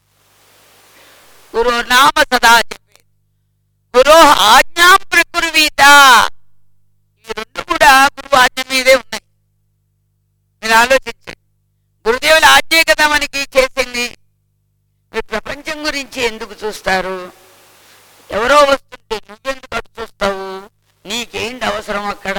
గురు నామ సదా జపేత్ గురు ఆజ్ఞాం ప్రకుర్వీత ఈ రెండు కూడా గురువు ఆజ్ఞ మీదే ఉన్నాయి మీరు ఆలోచించండి గురుదేవుల ఆజ్ఞే కదా మనకి చేసింది మీరు ప్రపంచం గురించి ఎందుకు చూస్తారు ఎవరో వస్తుంటే నువ్వెందుకు అటు చూస్తావు నీకేంటి అవసరం అక్కడ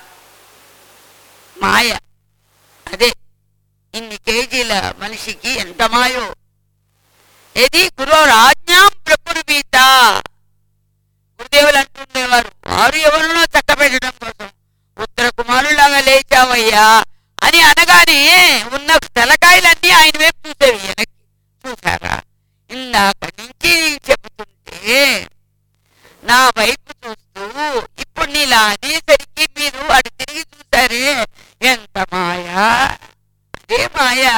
మాయ అదే ఇన్ని కేజీల మనిషికి ఎంత మాయో ఏది గురు రాజ్ఞాం ప్రకుర్వీత గురుదేవులు అంటుండేవారు వారు ఎవరినో చక్క పెట్టడం కోసం ఉత్తర కుమారులాగా లేచావయ్యా అని అనగానే ఉన్న తలకాయలన్నీ ఆయన వైపు చూసేవి వెనక్కి చూసారా ఇందాక నుంచి నేను చెబుతుంటే నా వైపు చూస్తూ ఇప్పుడు నీలా అనేసరికి మీరు అటు తిరిగి చూసారే ఎంత మాయా అదే మాయా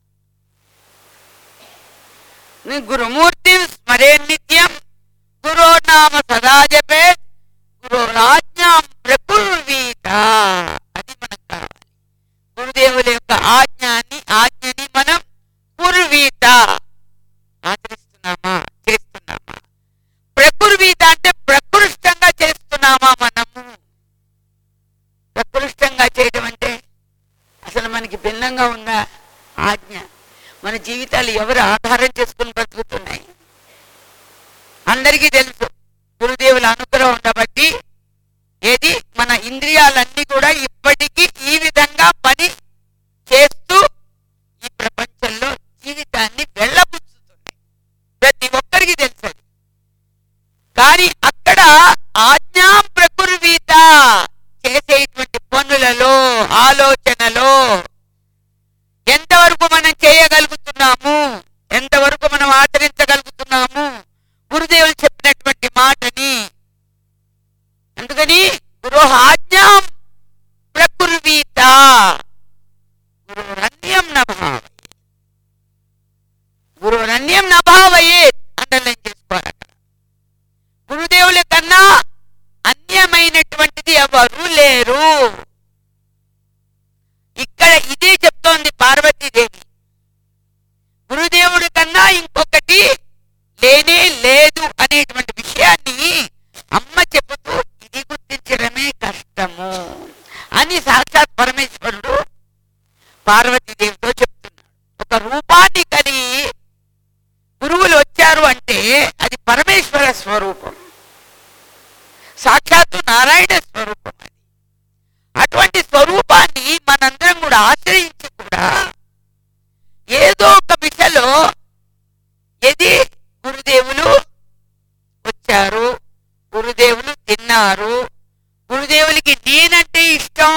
నీ గురుమూర్తి స్మరే నిత్యం గురో నామ సదా జపే గురు రాజ్ఞాం ప్రకుర్వీత అది మనకు కావాలి గురుదేవుల యొక్క ఆజ్ఞాన్ని ఆజ్ఞని మనం కుర్వీత ఆచరిస్తున్నామా చేస్తున్నామా ప్రకుర్వీత అంటే ప్రకృష్టంగా చేస్తున్నామా మనము ప్రకృష్టంగా చేయడం అంటే అసలు మనకి భిన్నంగా ఉందా ఆజ్ఞ మన జీవితాలు ఎవరు ఆధారం చేసుకుని బ్రతుకుతున్నాయి అందరికీ తెలుసు గురుదేవుల అనుగ్రహం ఉండబట్టి ఏది మన ఇంద్రియాలన్నీ కూడా ఇప్పటికీ ఈ విధంగా పని చేస్తూ ఈ ప్రపంచంలో జీవితాన్ని వెళ్ళబుచ్చుతున్నాయి ప్రతి ఒక్కరికి తెలుసు అది కానీ అక్కడ ఆజ్ఞా ప్రకుర్వీత చేసేటువంటి పనులలో ఆలోచనలో ఎంతవరకు మనం చేయగలుగుతున్నాము ఎంతవరకు మనం ఆచరించగలుగుతున్నాము గురుదేవులు చెప్పినటువంటి మాటని అందుకని గురు ఆజ్ఞాం ప్రకుర్వీత గురురన్యం నభావయే గురురన్యం నభావయే అండర్లైన్ చేసుకోవాలి అక్కడ గురుదేవుల కన్నా అన్యమైనటువంటిది ఎవరు లేరు ఇక్కడ ఇదే చెప్తోంది పార్వతీదేవి గురుదేవుడి కన్నా ఇంకొకటి లేనే లేదు అనేటువంటి విషయాన్ని అమ్మ చెబుతూ ఇది గుర్తించడమే కష్టము అని సాక్షాత్ పరమేశ్వరుడు పార్వతీదేవితో చెప్తున్నాడు ఒక రూపాన్ని కలిగి గురువులు వచ్చారు అంటే అది పరమేశ్వర స్వరూపం సాక్షాత్తు నారాయణ స్వరూపం అది అటువంటి స్వరూపాన్ని మనందరం కూడా ఆశ్రయించి కూడా ఏదో ఒక దిశలో ఏది గురుదేవులు వచ్చారు గురుదేవులు తిన్నారు గురుదేవులకి నేనంటే ఇష్టం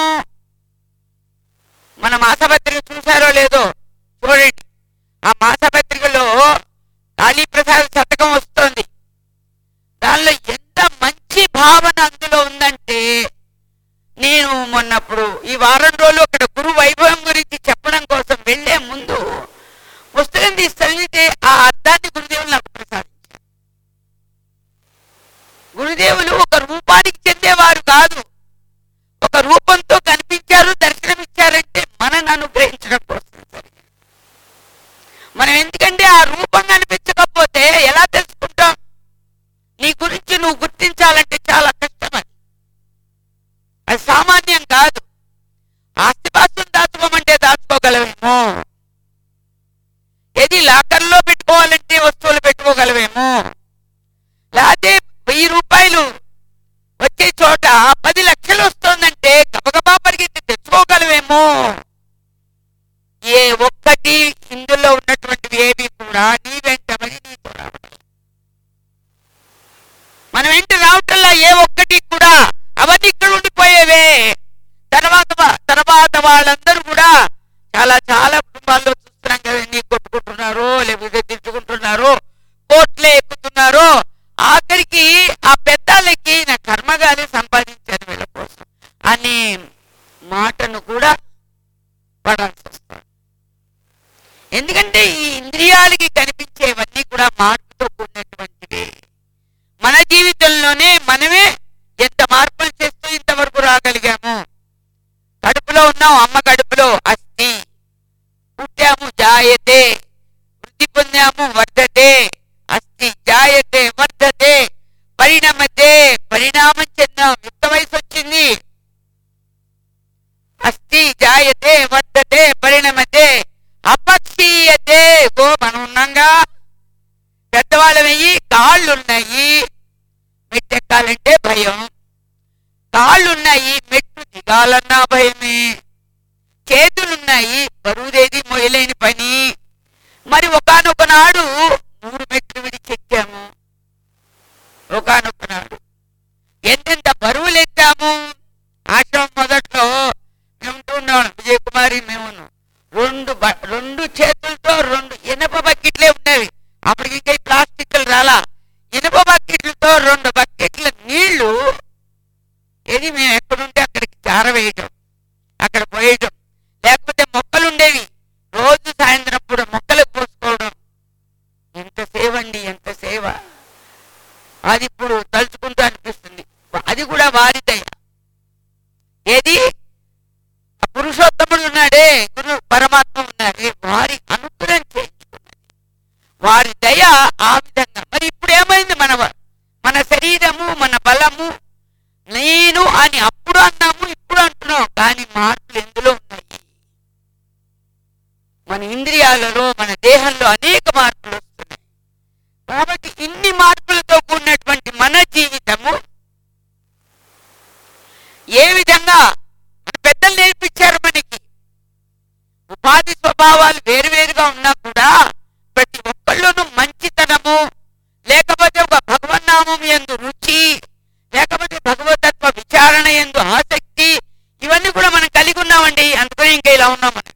మన మాసపత్రిక చూసారో లేదో చూడండి ఆ మాసపత్రికలో కాళీప్రసాద్ శతకం వస్తోంది దానిలో ఎంత మంచి భావన అందులో ఉందంటే నేను మొన్నప్పుడు ఈ వారం రోజులు అక్కడ గురు వైభవం గురించి చెప్పడం కోసం వెళ్లే ముందు పుస్తకం తీసి చదివితే ఆ అర్థాన్ని గురుదేవులు నాకు ప్రసాదించారు గురుదేవులు ఒక రూపానికి చెందేవారు కాదు ఒక రూపంతో కనిపించారు దర్శనమిచ్చారంటే మనని అనుగ్రహించడం కోసం జరిగింది. మనం ఎందుకంటే ఆ రూపం కనిపించకపోతే ఎలా తెలుసుకుంటాం నీ గురించి నువ్వు గుర్తించాలంటే చాలా కష్టం అది అది సామాన్యం కాదు ఆస్తిపాస్తులు దాచుకోమంటే దాచుకోగలవేమో ఏది లాకర్లో పెట్టుకోవాలంటే వస్తువులు పెట్టుకోగలవేమో లేకపోతే వెయ్యి రూపాయలు వచ్చే చోట పది లక్షలు వస్తోందంటే గబగబా పరిగెత్తి తెచ్చుకోగలవేమో ఏ ఒక్కటి ఇందులో ఉన్నటువంటివి ఏవి కూడా నీ వెంటబడి నీతో రావడం మన వెంట రావటంలో ఏ ఒక్కటి కూడా అవన్నీ ఇక్కడ ఉండిపోయేవే తర్వాత వా- తర్వాత వాళ్ళందరూ కూడా చాలా చాలా కుటుంబాల్లో చూస్తున్నాం కదండి కొట్టుకుంటున్నారు లేకపోతే తిట్టుకుంటున్నారు కోట్లే ఎక్కుతున్నారు ఆఖరికి ఆ పెద్దలకి నా కర్మగాలి సంపాదించాను వీళ్ళ కోసం అనే మాటను కూడా పడాల్సి వస్తుంది ఎందుకంటే ఈ ఇంద్రియాలకి కనిపించేవన్నీ కూడా మార్పుతో కూడినటువంటివే మన జీవితంలోనే మనమే ఎంత మార్పులు చేస్తూ ఇంతవరకు రాగలిగాము కడుపులో ఉన్నాం అమ్మ కడుపులో అస్థి పుట్టాము జాయతే వృద్ధి పొందాము వర్ధతే అస్థి జాయతే వర్ధతే పరిణమతే పరిణామం చెందాం యుక్త వయసు వచ్చింది అస్థి జాయతే వర్ధతే పరిణమతే అపక్షీయతే ఓ మనం ఉన్నాంగా పెద్దవాళ్ళ వెయ్యి కాళ్ళున్నాయి మెట్టెక్కాలంటే భయం కాళ్ళున్నాయి మెట్టు దిగాలన్నా భయమే చేతులున్నాయి బరువుదేది మొయలేని పని మరి ఒకనొక నాడు మూడు మెట్లు విడిచెక్కాము ఒకనొక నాడు ఎంతెంత బరువులు ఎత్తాము ఆశ్రమం మొదట ఇంకా ఈ ప్లాస్టిక్లు రాలా ఇనుప బకెట్లతో రెండు బకెట్ల నీళ్లు ఏది మేము ఎక్కడుంటే అక్కడికి జారవేయటం అక్కడ పోయటం లేకపోతే మొక్కలు ఉండేవి రోజు సాయంత్రం పూట మొక్కలకు పోసుకోవడం ఎంత సేవ అండి ఎంత సేవ అది ఇప్పుడు తలుచుకుంటూ అనిపిస్తుంది అది కూడా వారిదయ ఏది ఆ పురుషోత్తముడు ఉన్నాడే గురు పరమాత్మ ఉన్నాడే వారి అనుగ్రహం చేయించుకున్నది వారి దయ ఆ విధంగా మరి ఇప్పుడు ఏమైంది మన వ- మన శరీరము మన బలము నేను అని అప్పుడు అన్నాము ఇప్పుడు అంటున్నాం కానీ మార్పులు ఎందులో ఉన్నాయి మన ఇంద్రియాలలో మన దేహంలో అనేక మార్పులు వస్తున్నాయి కాబట్టి ఇన్ని మార్పులతో కూడినటువంటి మన జీవితము ఏ విధంగా మన పెద్దలు నేర్పించారు మనకి ఉపాధి స్వభావాలు వేరువేరుగా ఉన్నా కూడా ప్రతి ఒక్కళ్ళలోనూ మంచితనము లేకపోతే ఒక భగవన్నామం ఎందు రుచి లేకపోతే భగవతత్వ విచారణ ఎందు ఆసక్తి ఇవన్నీ కూడా మనం కలిగి ఉన్నామండి అందుకని ఇంకా ఇలా ఉన్నాం మనం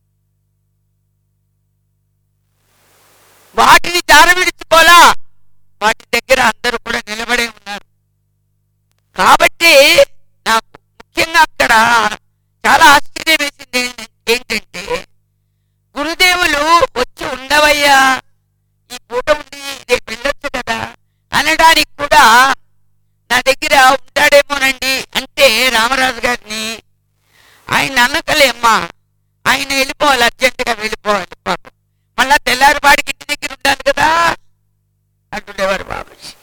వాటిని జార విడుచుకోలా వాటి దగ్గర అందరూ కూడా నిలబడే ఉన్నారు కాబట్టి నాకు ముఖ్యంగా అక్కడ చాలా ఆశ్చర్యం వేసింది ఏంటి- ఏంటంటే గురుదేవులు వచ్చి ఉండవయ్యా ఈ పూట ఉండి రేపు వెళ్ళొచ్చు కదా అనడానికి కూడా నా దగ్గర ఉంటాడేమోనండి అంటే రామరాజు గారిని ఆయన అనకలేమ్మా ఆయన వెళ్ళిపోవాలి అర్జెంటుగా వెళ్ళిపోవాలి పాపం మళ్ళా తెల్లారిపాడికి ఇంటి దగ్గర ఉండాలి కదా అంటుండేవారు బాబుజీ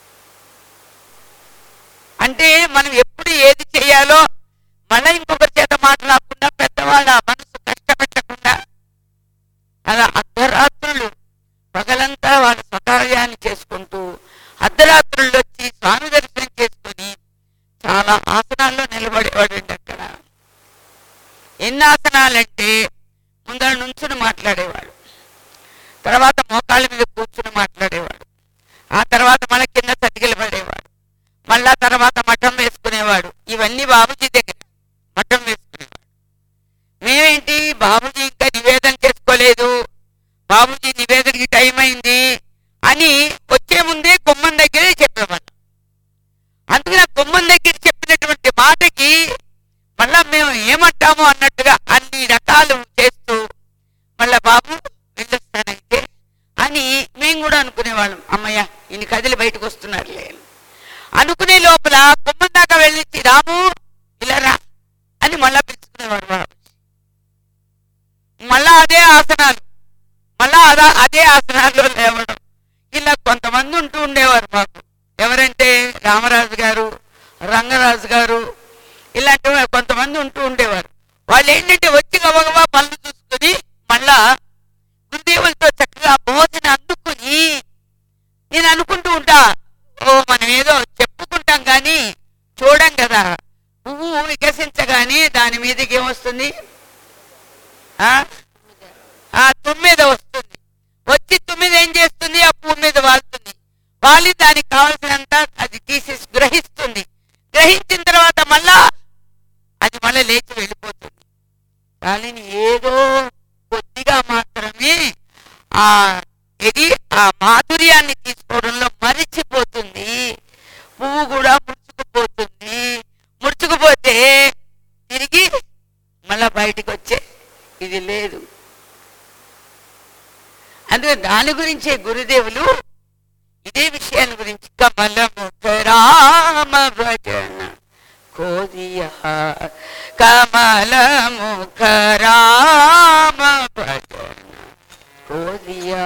అంటే మనం ఎప్పుడు ఏది చేయాలో మళ్ళీ ఇంకొకరి చేత మాట్లాడకుండా పెద్దవాళ్ళ మనసు కష్టపెట్టకుండా అలా అర్ధరాత్రులు పగలంతా వాళ్ళ స్వకార్యాన్ని చేసుకుంటూ అర్ధరాత్రుల్లో వచ్చి స్వామి దర్శనం చేసుకొని చాలా ఆసనాల్లో నిలబడేవాడండి అక్కడ ఎన్ని ఆసనాలంటే ముందర నుంచుని మాట్లాడేవాడు తర్వాత మోకాళ్ళ మీద కూర్చుని మాట్లాడేవాడు ఆ తర్వాత మన కింద సతికిలు పడేవాడు మళ్ళా తర్వాత మఠం వేసుకునేవాడు ఇవన్నీ బాబుజీ దగ్గర మఠం వేసుకునేవాడు మేమేంటి బాబుజీ ఇంకా నివేదన చేసుకోలేదు బాబుజీ నివేదనకి టైం అయింది అని వచ్చే ముందే గుమ్మం దగ్గరే చెప్పేవాళ్ళం అందుకని ఆ గుమ్మం దగ్గర చెప్పినటువంటి మాటకి మళ్ళా మేము ఏమంటాము అన్నట్టుగా అన్ని రకాలు చేస్తూ మళ్ళా బాబు వెళ్ళొస్తానైతే అని మేము కూడా అనుకునేవాళ్ళం అమ్మయ్య ఈయన కదిలి బయటకు వస్తున్నారులే అని. అనుకునే లోపల గుమ్మం దాకా వెళ్ళి రాము ఇలా రా అని మళ్ళా పిలుచుకునేవాడు బాబు మళ్ళా అదే ఆసనాలు మళ్ళా అదా అదే ఆసనాల్లో లేవడం ఇలా కొంతమంది ఉంటూ ఉండేవారు మాకు ఎవరంటే రామరాజు గారు రంగరాజు గారు ఇలాంటి వా- కొంతమంది ఉంటూ ఉండేవారు వాళ్ళు ఏంటంటే వచ్చి గబగబా పనులు చూసుకుని మళ్ళా గురుదేవులతో చక్కగా బోధన అందుకుని నేను అనుకుంటూ ఉంటా ఓ మనం ఏదో చెప్పుకుంటాం కానీ చూడం కదా పువ్వు వికసించగానే దాని మీదకి ఏమొస్తుంది ఆ? ఆ తుమ్మిద వస్తుంది వచ్చి తుమ్మిద ఏం చేస్తుంది ఆ పువ్వు మీద వాలుతుంది వాలి దానికి కావాల్సినంత అది తీసేసి గ్రహిస్తుంది గ్రహించిన తర్వాత మళ్ళా అది మళ్ళీ లేచి వెళ్ళిపోతుంది కానీ ఏదో కొద్దిగా మాత్రమే ఆ ఇది ఆ మాధుర్యాన్ని తీసుకోవడంలో మరిచిపోతుంది పువ్వు కూడా ముడుచుకుపోతుంది ముడుచుకుపోతే తిరిగి మళ్ళా బయటికి వచ్చే ఇది లేదు అందుకే దాని గురించే గురుదేవులు ఇదే విషయాన్ని గురించి కమలము రామ భజన కోదియా కమలము రామ భజన కోదియా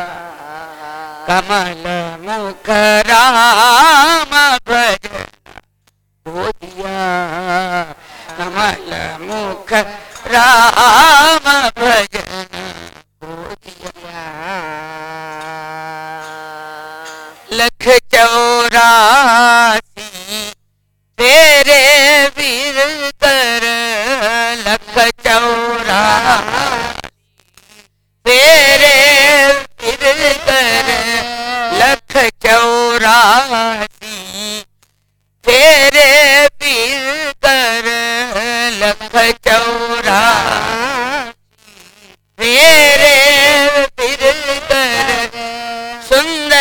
కమలము రామ భజన కోదియా కమలము రామ భజన కోదియా लख चौरासी तेरे वीर कर लख चौरासी तेरे वीर कर लख चौरासी तेरे वीर कर लख चौरासी तेरे वीर कर सुंदर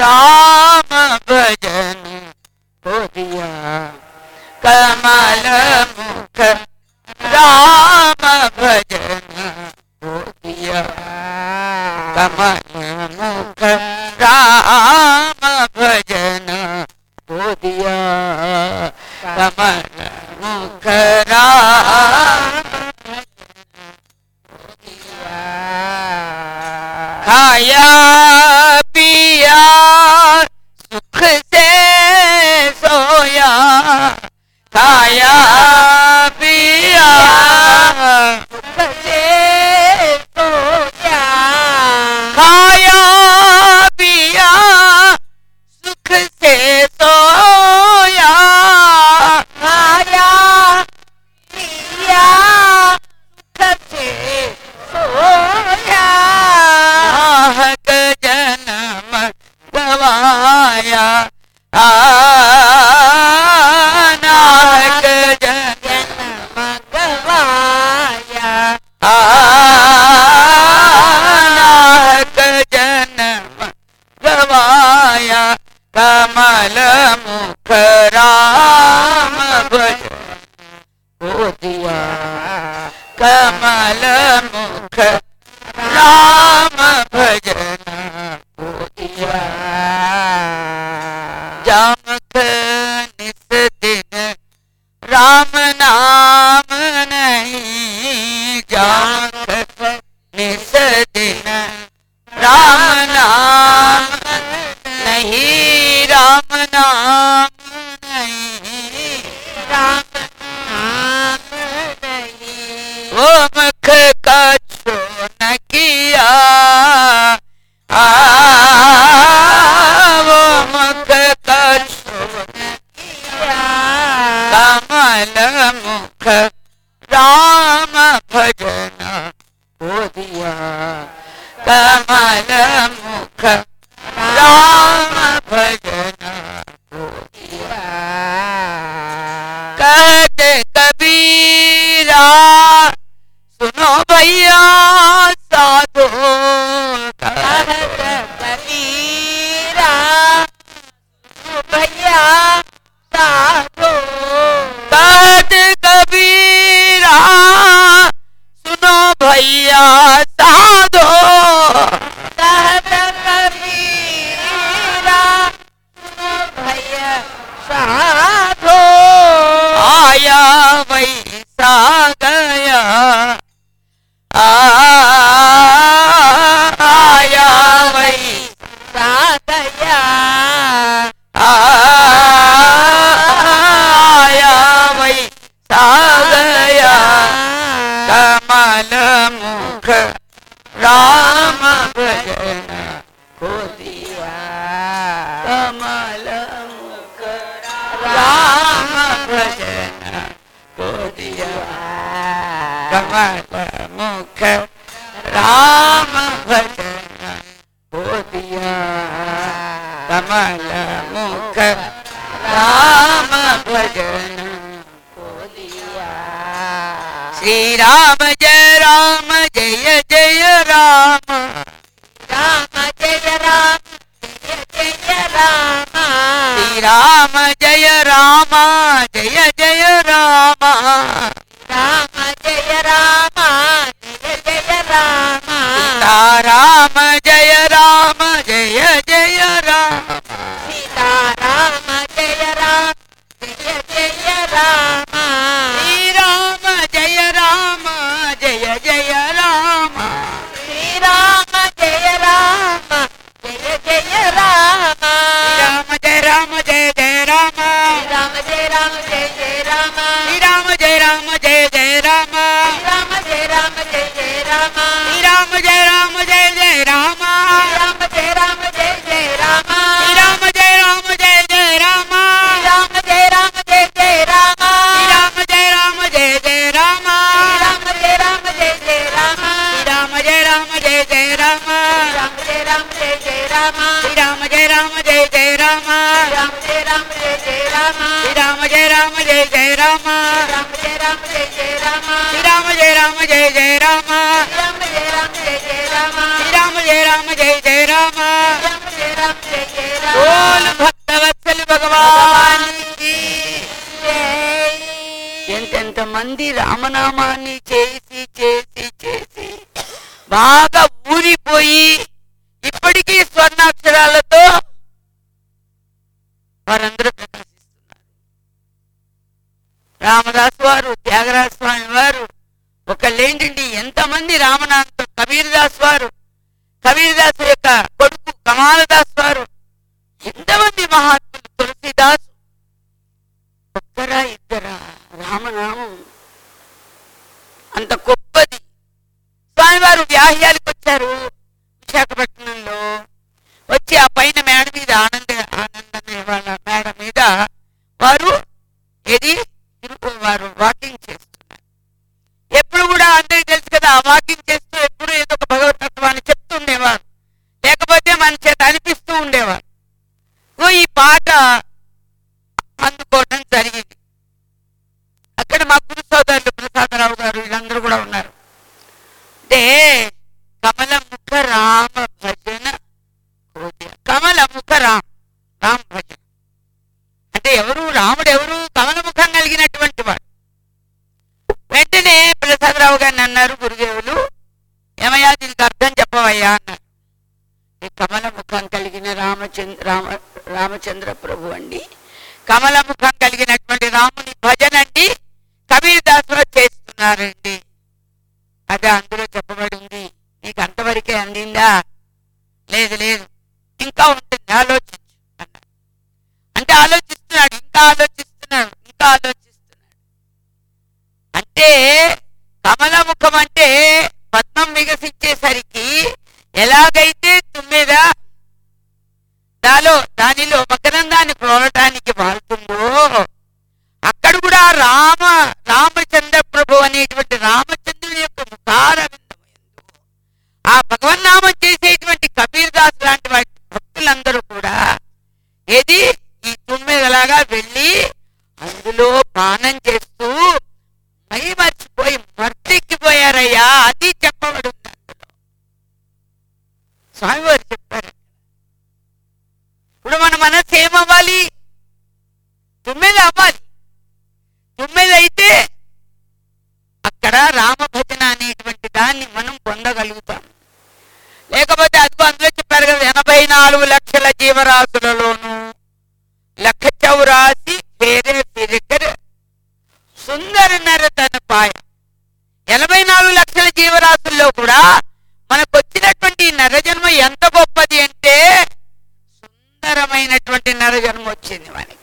राम भजन हो दिया कमल मुख राम भजन हो दिया कमल मुख राम भजन हो दिया कमल मुख राम खाया पिया सुख से सोया खाया पिया सुख से सोया खाया पिया सुख से सोया खाया पिया सुख से सोया नाहक जन्म गवाया आ, नाहक जन्म गवाया आ, नाहक जन्म गवाया कमल मुख राम भजन हो दिया कमल मुख राम भजन हो दिया जामक निस दिन राम नाम नहीं जामक निस दिन राम नाम नहीं राम नाम नहीं राम नाम नहीं वो मुख का न किया आ, वो मुख का किया कमल मुख राम भजन हो दिया कमल मुख राम भजन हो दिया कहते कबीरा सुनो भैया साधो कहत कबीरा सुनो भैया साधो कहत कबीरा सुनो भैया साधो कहत कबीरा सुनो भैया साधो आया वैसा गया आ, आया वैसा गया आ, आया वैसा गया कमल मुख राम भजन को दिया कमल मुख राम भजन को दिया कमल मुख राम भजन को दिया कमल मुख राम भजन को दिया श्री राम जय राम जय जय राम राम जय राम जय जय राम श्री राम जय राम जय जय राम राम जय राम जय जय राम सीता राम जय राम जय जय राम सीता राम जय राम जय जय राम श्री राम जय राम जय जय राम श्री राम जय राम जय जय राम राम जय राम जय जय राम राम जय राम जय जय राम श्री राम जय राम जय जय राम राम जय राम जय जय राम श्री राम जय राम जय जय राम राम जय राम जय जय राम श्री राम जय राम जय जय राम राम जय राम जय जय राम श्री राम जय राम जय जय राम राम जय राम जय जय राम श्री राम जय राम जय जय राम राम जय राम जय जय राम श्री राम जय राम जय जय राम राम जय राम जय जय राम श्री राम जय राम जय जय राम राम जय राम जय जय राम श्री राम जय राम जय जय राम राम जय राम जय जय राम श्री राम जय राम जय जय राम राम जय राम जय जय ఎంతమంది రామనామాన్ని చేసి చేసి చేసి బాగా ఊరిపోయి ఇప్పటికీ స్వర్ణాక్షరాలతో వారందరూ ప్రకాశిస్తున్నారు రామదాస్ వారు త్యాగరాజ స్వామి వారు ఒకళ్ళేంటండి ఎంతమంది రామనాథ్ కబీర్దాస్ వారు కబీర్దాస్ యొక్క కొడుకు కమాలదాస్ వారు ఎంతమంది మహాత్ములు తులసిదాస్ ఒక్కరా ఇద్దరా రామనామం అంత గొప్పది స్వామివారు వ్యాహ్యాలకు వచ్చారు విశాఖపట్నంలో వచ్చి ఆ పైన మేడ మీద ఆనంద ఆనంద వాళ్ళ మేడ మీద వారు ఏది తిరుగు- వారు వాకింగ్ చేస్తున్నారు ఎప్పుడు కూడా అందరికీ తెలుసు కదా ఆ వాకింగ్ చేస్తూ ఎప్పుడు ఏదో ఒక భగవతత్వాన్ని చెప్తూ ఉండేవారు లేకపోతే మన చేత అనిపిస్తూ ఉండేవారు ఓ ఈ పాట అందుకోవడం జరిగింది అక్కడ మా గురు సోదరులు ప్రసాదరావు గారు వీళ్ళందరూ కూడా ఉన్నారు అంటే కమల ముఖ రామ భజన కోద్య. కమల ముఖ రామ రామ భజన అంటే ఎవరు రాముడు ఎవరు కమల ముఖం కలిగినటువంటి వాడు వెంటనే ప్రసాదరావు గారిని అన్నారు గురుదేవులు ఏమయ్యా దీనికి అర్థం చెప్పవయ్యా అన్నారు ఈ కమల ముఖం కలిగిన రామచంద్ర రామ రామచంద్ర ప్రభు అండి కమల ముఖం కలిగినటువంటి రాముని భజన అండి కబీర్ దాస్ వారు చేస్తున్నారండి అదే అందులో చెప్పబడింది నీకు అంతవరకే అందిందా లేదు లేదు ఇంకా ఉంటుంది ఆలోచించు అన్నాడు అంటే ఆలోచిస్తున్నాడు ఇంకా ఆలోచిస్తున్నాడు ఇంకా ఆలోచిస్తున్నాడు అంటే కమల ముఖం అంటే పద్మం వికసించేసరికి ఎలాగైతే తుమ్మెద దాలో దానిలో మకరందాన్ని ప్రోడటానికి వాళ్తుందో అక్కడ కూడా రామ రామచంద్ర ప్రభు అనేటువంటి రామచంద్రుని యొక్క ముఖారవిందమైందు ఆ భగవన్నామం చేసేటువంటి కబీర్ దాస్ లాంటి వాటి భక్తులందరూ కూడా ఏది ఈ తుమ్మెదలాగా వెళ్ళి అందులో పానం చేస్తూ మై మర్చిపోయి మర్తిక్కిపోయారయ్యా అది చెప్పబడింది అందులో స్వామివారు చెప్పారు ఇప్పుడు మన మనసు ఏమవ్వాలి తుమ్మెద అవ్వాలి తుమ్మెద అయితే అక్కడ రామభజన అనేటువంటి దాన్ని మనం పొందగలుగుతాం లేకపోతే అదిగో అందులో చెప్పారు కదా ఎనభై నాలుగు లక్షల జీవరాశులలోను లక్ష చౌరాసి పేరే పిరికర్ సుందర నర తన పాయ ఎనభై నాలుగు లక్షల జీవరాశుల్లో కూడా మనకు వచ్చినటువంటి ఈ నరజన్మ ఎంత గొప్పది అంటే సుందరమైనటువంటి నరజన్మ వచ్చింది మనకి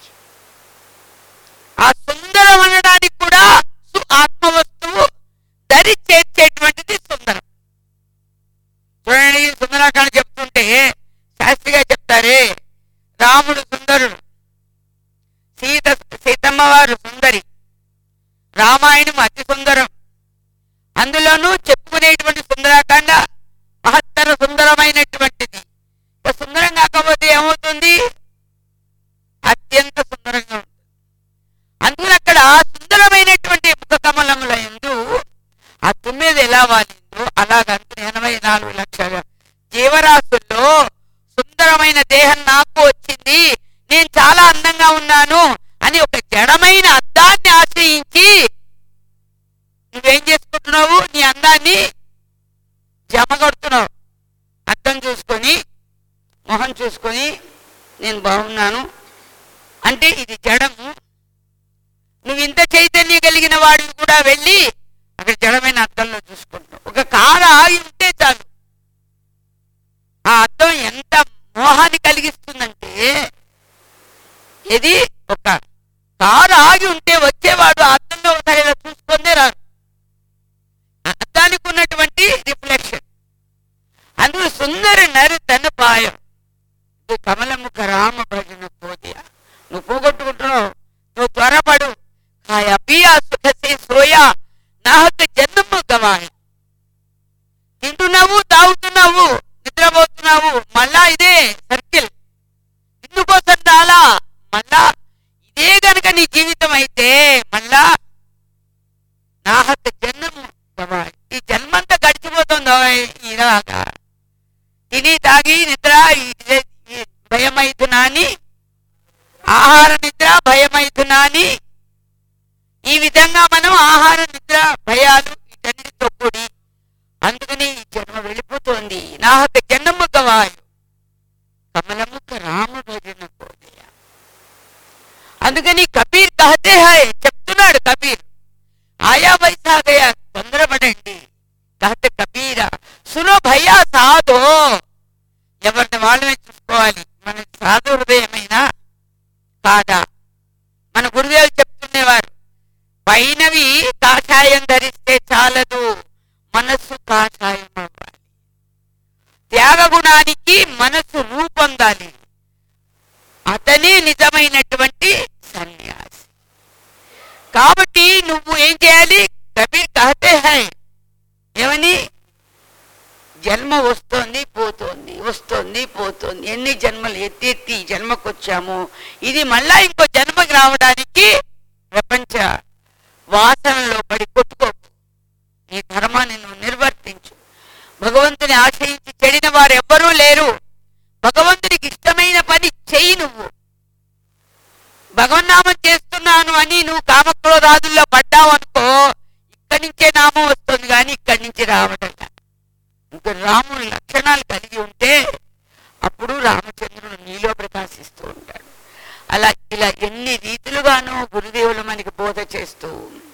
ఆ సుందరం అనడానికి కూడా సు- ఆత్మ వస్తువు దరి చేర్చేటువంటిది సుందరం చూడండి సుందరాకాండ చెప్తుంటే శాస్త్రిగా చెప్తారే రాముడు సుందరుడు సీత సీతమ్మ వారు సుందరి రామాయణం అతి సుందరం అందులోనూ చెప్పుకునేటువంటి సుందరాకాండ మహత్తర సుందరమైనటువంటిది ఇక సుందరం కాకపోతే ఏమవుతుంది అత్యంత సుందరంగా ఉంటుంది అందుకని అక్కడ సుందరమైనటువంటి ముఖ కమలముల ఎందు ఆ తుమ్మెద ఎలా వాలిందో అలాగంత ఎనభై నాలుగు లక్షల జీవరాశుల్లో సుందరమైన దేహం నాకు వచ్చింది నేను చాలా అందంగా ఉన్నాను అని ఒక జడమైన అద్దాన్ని ఆశ్రయించి నువ్వేం చేసుకుంటున్నావు నీ అందాన్ని జమ కొడుతున్నావు అద్దం చూసుకొని మొహం చూసుకొని నేను బాగున్నాను అంటే ఇది జడము నువ్వు ఇంత చైతన్యం కలిగిన వాడివి కూడా వెళ్ళి అక్కడ జడమైన అద్దంలో చూసుకుంటావు ఒక కార ఆగి ఉంటే చాలు ఆ అద్దం ఎంత మోహాన్ని కలిగిస్తుందంటే ఇది ఒక కారు ఆగి ఉంటే వచ్చేవాడు ఆ అద్దంలో ఒకసారి ఇలా చూసుకుందే రాదు ఆ అద్దానికి ఉన్నటువంటి రిఫ్లెక్షన్ అందులో సుందరి నరి తన పాయం ఇది కమలముఖ రామ భజన పోదియ నువ్వు పోగొట్టుకుంటున్నావు నువ్వు త్వరపడు కాయ పియా సుఖసే సోయా నాహకు జన్మ గవాయ తింటున్నావు తాగుతున్నావు నిద్రపోతున్నావు మళ్ళా ఇదే సర్కిల్ ఇందుకోసం చాలా మళ్ళా ఇదే గనుక నీ జీవితం అయితే మళ్ళా నాహక జన్మ గవాయ ఈ జన్మంతా గడిచిపోతుందో ఇలాగా తిని తాగి నిద్ర ఇదే- ఈ భయమైతునాని ఆహార నిద్ర భయమైతునాని ఈ విధంగా మనం ఆహార నిద్ర భయాలు వీటన్నిటితో కూడి అందుకని ఈ జన్మ వెళ్ళిపోతోంది నాహత జన్మ గవాయు కమలముఖ రామ భజన కోదయ అందుకని కబీర్ కహతే హై చెప్తున్నాడు కబీర్ ఆయా వైసా గయా తొందరపడండి కహతే కబీరా సునో భయ్యా సాధో ఎవరిని వాళ్ళమే చూసుకోవాలి మన సాధు హృదయమైనా కాదా మన గురుదేవులు చెప్తున్నవారు పైనవి కాషాయం ధరిస్తే చాలదు మనస్సు కాషాయం అవ్వాలి త్యాగ గుణానికి మనస్సు రూపొందాలి అతనే నిజమైనటువంటి సన్యాసి కాబట్టి నువ్వు ఏం చేయాలి కబీర్ కహతే హై ఏమని జన్మ వస్తోంది పోతోంది వస్తోంది పోతోంది ఎన్ని జన్మలు ఎత్తి ఎత్తి ఈ జన్మకు వచ్చాము ఇది మళ్ళా ఇంకో జన్మకి రావడానికి ప్రపంచ వాసనలో పడి కొట్టుకోకు నీ ధర్మాన్ని నువ్వు నిర్వర్తించు భగవంతుని ఆశ్రయించి చెడిన వారు ఎవ్వరూ లేరు భగవంతునికి ఇష్టమైన పని చెయ్యి నువ్వు భగవన్నామం చేస్తున్నాను అని నువ్వు కామక్రోధాదుల్లో పడ్డావు అనుకో ఇక్కడి నుంచే నామం వస్తుంది కానీ ఇక్కడి నుంచి రావడం లేదు. ఇంకా రాముని లక్షణాలు కలిగి ఉంటే అప్పుడు రామచంద్రుడు నీలో ప్రకాశిస్తూ ఉంటాడు అలా ఇలా ఎన్ని రీతులుగానో గురుదేవులు మనకి బోధ చేస్తూ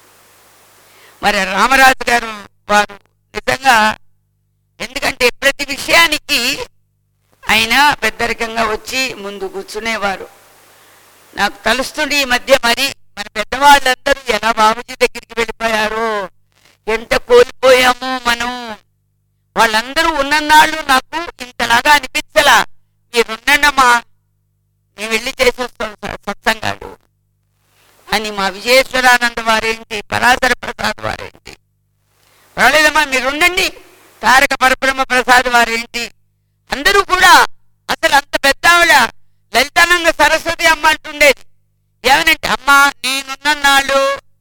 మరి రామరాజు గారు వారు నిజంగా ఎందుకంటే ప్రతి విషయానికి ఆయన పెద్దరికంగా వచ్చి ముందు కూర్చునేవారు నాకు తలుస్తుంది ఈ మధ్య మరి మన పెద్దవాళ్ళందరూ ఎలా బాబుజీ దగ్గరికి వెళ్ళిపోయారో ఎంత కోల్పోయామో మనం వాళ్ళందరూ ఉన్ననాళ్ళు నాకు ఇంతలాగా అనిపించలా మీరుండమ్మా మేము వెళ్ళి చేసేస్తాం స- సత్సంగాలు అని మా విజయేశ్వరానంద వారేంటి పరాశర ప్రసాద్ వారేంటి పర్వాలేదమ్మా మీరుండండి తారక పరబ్రహ్మ ప్రసాద్ వారేంటి అందరూ కూడా అసలు అంత పెద్ద ఆవిడ లలితానంద సరస్వతి అమ్మ అంటుండేది ఏమనంటే అమ్మా నేనున్న నాళ్ళు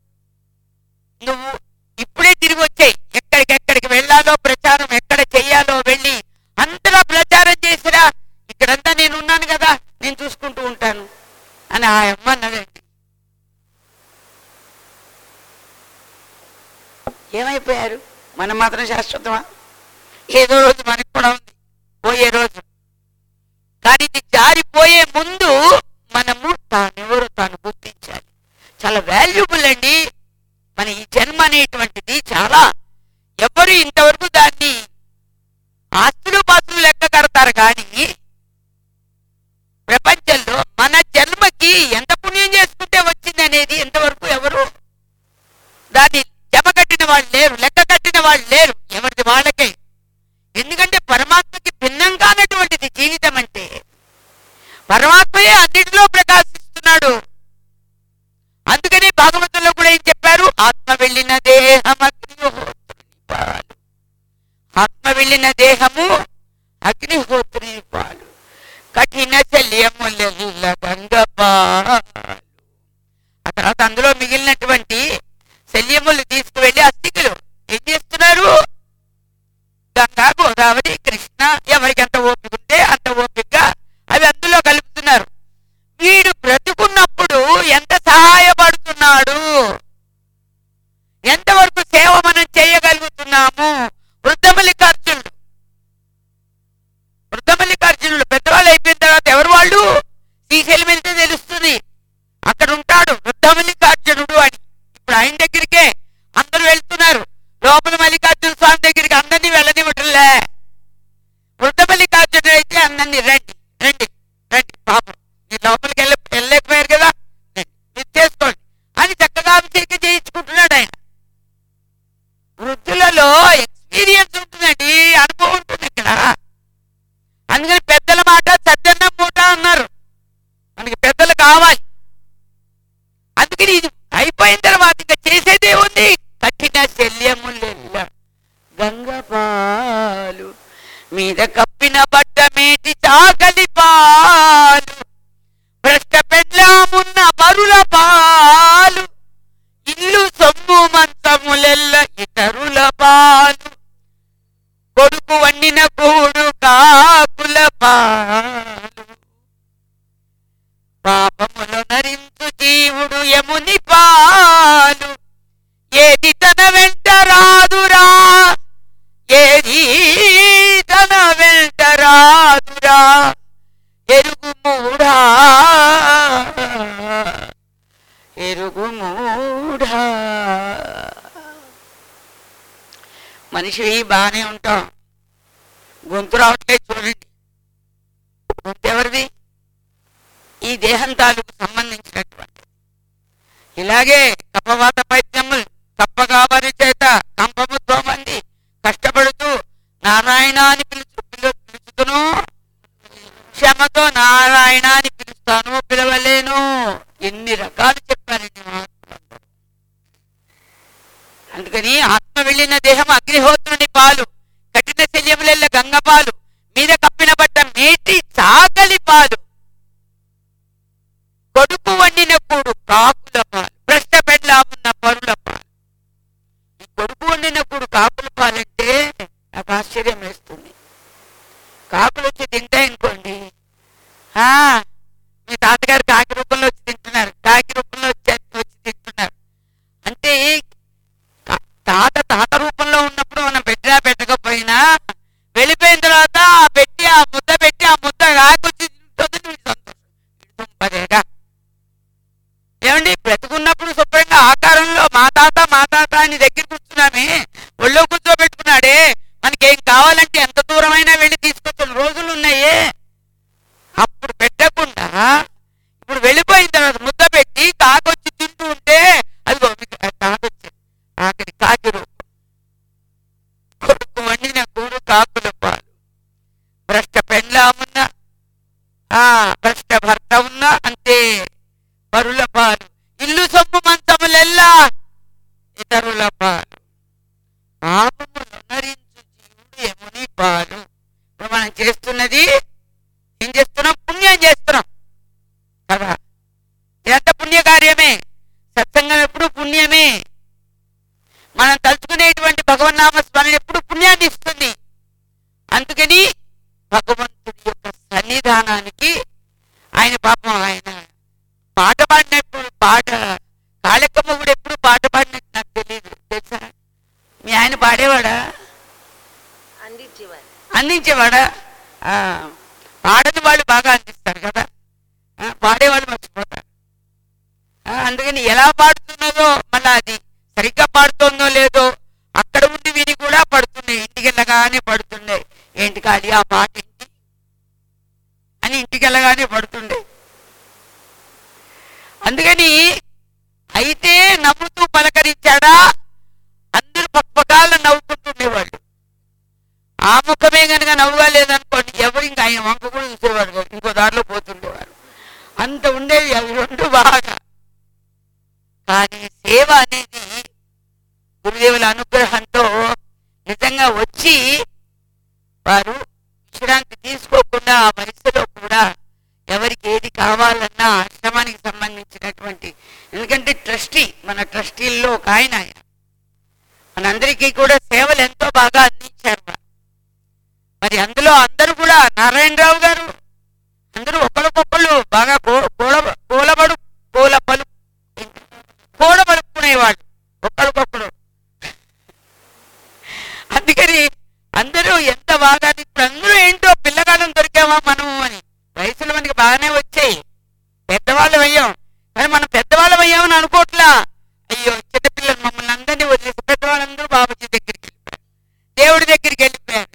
నువ్వు ఇప్పుడే తిరిగి వచ్చాయి ఎక్కడికెక్కడికి వెళ్ళాలో ప్రచారం ఎక్కడ చెయ్యాలో వెళ్ళి అంతగా ప్రచారం చేసిరా ఇక్కడంతా నేను ఉన్నాను కదా నేను చూసుకుంటూ ఉంటాను అని ఆ అమ్మ అన్నదండి ఏమైపోయారు మనం మాత్రం శాశ్వతమా ఏదో రోజు మనకు కూడా ఉంది పోయే రోజు కానీ ఇది జారిపోయే ముందు మనము తానెవరు తాను గుర్తించాలి చాలా వాల్యుబుల్ అండి మన ఈ జన్మ అనేటువంటిది చాలా ఎవరు ఇంతవరకు దాన్ని ఆస్తులు పాస్తులు లెక్క కడతారు కానీ ప్రపంచంలో మన జన్మకి ఎంత పుణ్యం చేసుకుంటే వచ్చింది అనేది ఎంతవరకు ఎవరు దాన్ని జమ కట్టిన వాళ్ళు లేరు లెక్క కట్టిన వాళ్ళు లేరు ఎవరిది వాళ్ళకే ఎందుకంటే పరమాత్మకి భిన్నం కానటువంటిది జీవితం అంటే పరమాత్మయే అన్నిటిలో ప్రకాశిస్తున్నాడు అందుకని భాగవతంలో కూడా ఏం చెప్పారు ఆత్మ వెళ్ళిన దేహం అగ్నిహోత్రుని పాలు ఆత్మ వెళ్ళిన దేహము అగ్నిహోత్రుని పాలు కఠిన శల్యముల గంగపాలు ఆ తర్వాత అందులో మిగిలినటువంటి శల్యములు తీసుకువెళ్ళి అస్థికులు ఏం చేస్తున్నారు గంగా గోదావరి కృష్ణ ఎవరికి ఎంత ఓపిక ఉంటే అంత ఓపికగా అవి అందులో కలుపుతున్నారు వీడు బ్రతుకున్నప్పుడు ఎంత సహాయపడుతున్నాడు ఎంతవరకు సేవ మనం చేయగలుగుతున్నాము వృద్ధమల్లికార్జునుడు వృద్ధమల్లికార్జునుడు పెద్దవాళ్ళు అయిపోయిన తర్వాత ఎవరు వాళ్ళు శ్రీశైలం వెళ్తే తెలుస్తుంది అక్కడ ఉంటాడు వృద్ధమల్లికార్జునుడు అని ఇప్పుడు ఆయన దగ్గరికే అందరూ వెళ్తున్నారు లోపల మల్లికార్జున స్వామి దగ్గరికి అందరినీ వెళ్ళనివ్వటంలే వృద్ధ మల్లికార్జునుడు అయితే అందరినీ రండి రండి రండి పాపం మీరు లోపలికి వెళ్ళ వెళ్ళలేకపోయారు కదా రండి, మీరు చేసుకోండి అని చక్కగా అభిషేకం చేయించుకుంటున్నాడు ఆయన వృద్ధులలో ఎక్స్పీరియన్స్ ఉంటుందండి అనుభవం ఉంటుంది ఇక్కడ అందుకని పెద్దల మాట సజ్జన్నం మూట అన్నారు మనకి పెద్దలు కావాలి అందుకని ఇది అయిపోయిన తర్వాత ఇంకా చేసేదే ఉంది కఠిన శల్యములెల్ల గంగపాలు మీద కప్పిన బట్ట మేటి చాకలి పాలు భ్రష్ట పెళ్ళామున్న పరుల పాలు ఇల్లు సొమ్ము మంచములెల్ల ఇతరుల పాలు కొడుకు వండిన కూడు కాకుల పాలు పాపములు నరించు జీవుడు యముని పాలు ఏది తన వెంట రాదురా ఏది తన వెంట రాదురా ఎరుగు మూఢా ఎరుగు మూఢా మనిషి బాగానే ఉంటాం గొంతు రావట్లేదు చూడండి గొంతు ఎవరిది ఈ దేహం తాలూకు సంబంధించినటువంటి ఇలాగే కపవాత పైత్యములు తప్పగా వారి చేత కంపముతో మంది కష్టపడుతూ నారాయణ అని పిలుచు పిలు- పిలుచుతును క్షమతో నారాయణ అని పిలుస్తాను పిలవలేను ఎన్ని రకాలు చెప్పారండి మహాత్ములందరూ. అందుకని ఆత్మ వెళ్ళిన దేహం అగ్నిహోత్రుని పాలు కఠిన శల్యములెల్ల గంగ పాలు మీద కప్పిన బట్ట మేటి చాకలి పాలు కొడుకు వండిన కూడు కాకుల పాలు భ్రష్ట పెండ్లామున్న పరుల పాలు ఈ కొడుకు వండిన కూడు కాకుల పాలంటే నాకు ఆశ్చర్యం వేస్తుంది కాకులు వచ్చి తింటాయి అనుకోండి ఆ, మీ తాతగారు కాకి రూపంలో వచ్చి తింటున్నారు కాకి రూపంలో వచ్చి వచ్చి తింటున్నారు అంటే తా- తాత తాత రూపంలో ఉన్నప్పుడు మనం పెట్టినా పెట్టకపోయినా వెళ్ళిపోయిన తర్వాత ఆ పెట్టి ఆ ముద్ద పెట్టి ఆ ముద్ద కాకొచ్చి తింటుంది వీడి సంతోషం వీడి దుంపదేగా ఏమండి బ్రతుకున్నప్పుడు శుభ్రంగా ఆకారంలో మా తాత మా తాత అని దగ్గర కూర్చున్నామే ఒళ్ళో కూర్చోబెట్టుకున్నాడే మనకేం కావాలంటే ఎంత దూరమైనా వెళ్ళి తీసుకొచ్చిన రోజులు ఉన్నాయే అప్పుడు పెట్టకుండా ఇప్పుడు వెళ్ళిపోయిన తర్వాత ముద్ద పెట్టి కాకొచ్చి తింటూ ఉంటే అది కాకొచ్చింది ఆఖరి కాకి రూపం కొడుకు వండిన కూడు కాకుల పాలు భ్రష్ట పెండ్లామున్న ఆ భ్రష్ట భర్త ఉన్నా అంతే పరుల పాలు ఇల్లు సొమ్ము మంచములెల్లా ఇతరుల పాలు పాపములు నరించు జీవుడు ఎముని పాలు ఇప్పుడు మనం చేస్తున్నది ఏం చేస్తున్నాం పుణ్యం చేస్తున్నాం కదా ఇదంతా పుణ్యకార్యమే సత్సంగం ఎప్పుడు పుణ్యమే మనం తలుచుకునేటువంటి భగవన్నామ స్మరణ ఎప్పుడు పుణ్యాన్ని ఇస్తుంది అందుకని భగవంతుడి యొక్క సన్నిధానానికి ఆయన పాపం ఆయన పాట పాడినప్పుడు పాట కాళకమ్మగుడు ఎప్పుడు పాట పాడినట్టు నాకు తెలియదు తెలుసా మీ ఆయన పాడేవాడా అందించేవారు అందించేవాడా ఆ, పాడని వాళ్ళు బాగా అందిస్తారు కదా ఆ, పాడేవాళ్ళు మర్చిపోతారు ఆ, అందుకని ఎలా పాడుతున్నదో మళ్ళా అది సరిగ్గా పాడుతుందో లేదో అక్కడ ఉండి విని కూడా పడుతున్నాయి ఇంటికి వెళ్ళగానే పడుతుండే ఏంటి కాదు ఆ పాట ఏంటి అని ఇంటికి వెళ్ళగానే పడుతుండే అందుకని అయితే నవ్వుతూ పలకరించాడా అందరూ పక్కపకాల నవ్వుకుంటుండేవాళ్ళు ఆ ముఖమే కనుక నవ్వుగా లేదనుకోండి ఎవరు ఇంకా ఆయన వంక కూడా చూసేవాడు కాదు. ఇంకో దారిలో పోతుండేవారు అంత ఉండేవి అవి రెండు బాగా కానీ సేవ అనేది గురుదేవుల అనుగ్రహంతో నిజంగా వచ్చి వారు విశ్రాంతి తీసుకోకుండా ఆ వయసులో కూడా ఎవరికి ఏది కావాలన్నా ఆశ్రమానికి సంబంధించినటువంటి ఎందుకంటే ట్రస్టీ మన ట్రస్టీల్లో ఒక ఆయన ఆయన మనందరికీ కూడా సేవలు ఎంతో బాగా అందించారు వారు. మరి అందులో అందరూ కూడా నారాయణరావు గారు అందరూ ఒకరికొకళ్ళు బాగా కో- కూల కూలబడు కూల పలు కూడబడుకునేవాళ్ళు ఒకరికొకరు అందుకని అందరూ ఎంత బాగా ఇప్పుడు అందరూ ఏంటో పిల్లగాళ్ళం దొరికామా మనము అని వయసులో మనకి బాగానే వచ్చాయి పెద్దవాళ్ళం అయ్యాం కానీ మనం పెద్దవాళ్ళం అయ్యామని అనుకోవట్లా అయ్యో చిన్నపిల్లలు మమ్మల్ని అందరినీ వదిలేసి పెద్దవాళ్ళందరూ బాబాజీ దగ్గరికి వెళ్ళిపోయారు దేవుడి దగ్గరికి వెళ్ళిపోయారు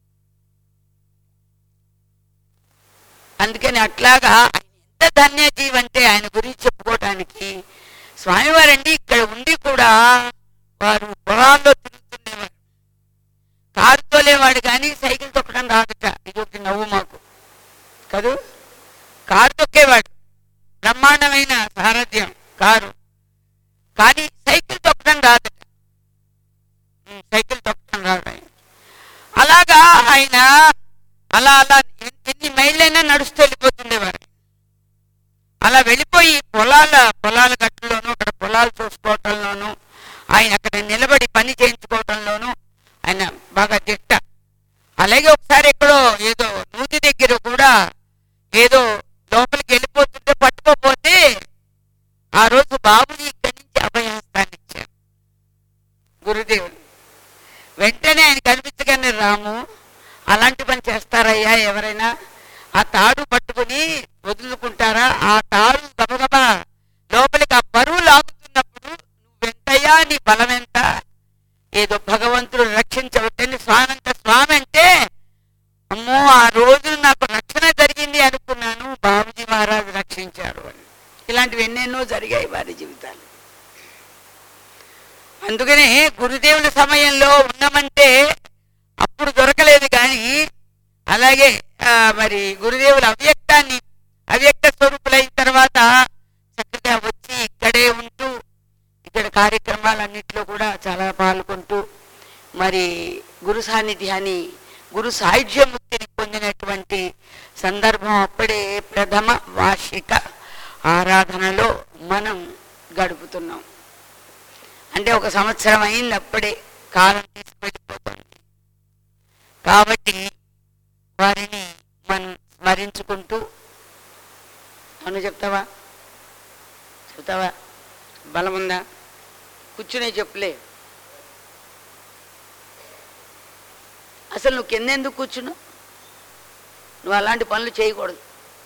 అందుకని అట్లాగా ఆయన ఎంత ధన్యజీవి అంటే ఆయన గురించి చెప్పుకోవటానికి స్వామివారండి ఇక్కడ ఉండి కూడా వారు పొలాల్లో తిరుగుతుండేవారు కారు తోలేవాడు కానీ సైకిల్ తొక్కడం రాదట ఇది ఒక నవ్వు మాకు కదూ కారు తొక్కేవాడు బ్రహ్మాండమైన సారథ్యం కారు కానీ సైకిల్ తొక్కడం రాదట ఉమ్, సైకిల్ తొక్కడం రాదు ఆయన. అలాగా ఆయన అలా అలా ఎన్- ఎన్ని మైళ్ళైనా నడుస్తూ వెళ్ళిపోతుండేవారు అలా వెళ్ళిపోయి పొలాల పొలాల గట్టులోను అక్కడ పొలాలు చూసుకోవటంలోను ఆయన అక్కడ నిలబడి పని చేయించుకోవటంలోను ఆయన బాగా దిట్ట అలాగే ఒకసారి ఎక్కడో ఏదో నూతి దగ్గర కూడా ఏదో లోపలికి వెళ్ళిపోతుంటే పట్టుకోపోతే ఆ రోజు బాబుని ఇక్కడి నుంచి అభయహస్తాన్ని ఇచ్చారు వెంటనే ఆయన కనిపించగానే రాము అలాంటి పని చేస్తారయ్యా ఎవరైనా ఆ తాడు పట్టుకుని వదులుకుంటారా ఆ తాడు గబగబా లోపలికి ఆ బరువు లాగుతున్నప్పుడు నువ్వెంతయ్యా నీ బలం ఎంత ఏదో భగవంతుడు రక్షించవచ్చని స్వామి అంత స్వామి అంటే అమ్మో ఆ రోజు నాకు రక్షణ జరిగింది అనుకున్నాను బాబుజీ మహారాజు రక్షించారు అని ఇలాంటివి ఎన్నెన్నో జరిగాయి వారి జీవితాలు అందుకనే గురుదేవుల సమయంలో ఉన్నామంటే అప్పుడు దొరకలేదు కానీ అలాగే ఆ, మరి గురుదేవుల అవ్యక్తాన్ని అవ్యక్త స్వరూపులైన తర్వాత చక్కగా వచ్చి ఇక్కడే ఉంటూ ఇక్కడ కార్యక్రమాలన్నింటిలో కూడా చాలా పాల్గొంటూ మరి గురు సాన్నిధ్యాన్ని గురు సాయుధ్యముక్తిని పొందినటువంటి సందర్భం అప్పుడే ప్రథమ వార్షిక ఆరాధనలో మనం గడుపుతున్నాం అంటే ఒక సంవత్సరం అయింది అప్పుడే కాలం తీసుకెళ్ళిపోతుంది కాబట్టి వారిని మనం స్మరించుకుంటూ అను చెప్తావా చెప్తావా బలం ఉందా కూర్చునే చెప్పులే అసలు నువ్వు కింద ఎందుకు కూర్చున్నావు నువ్వు అలాంటి పనులు చేయకూడదు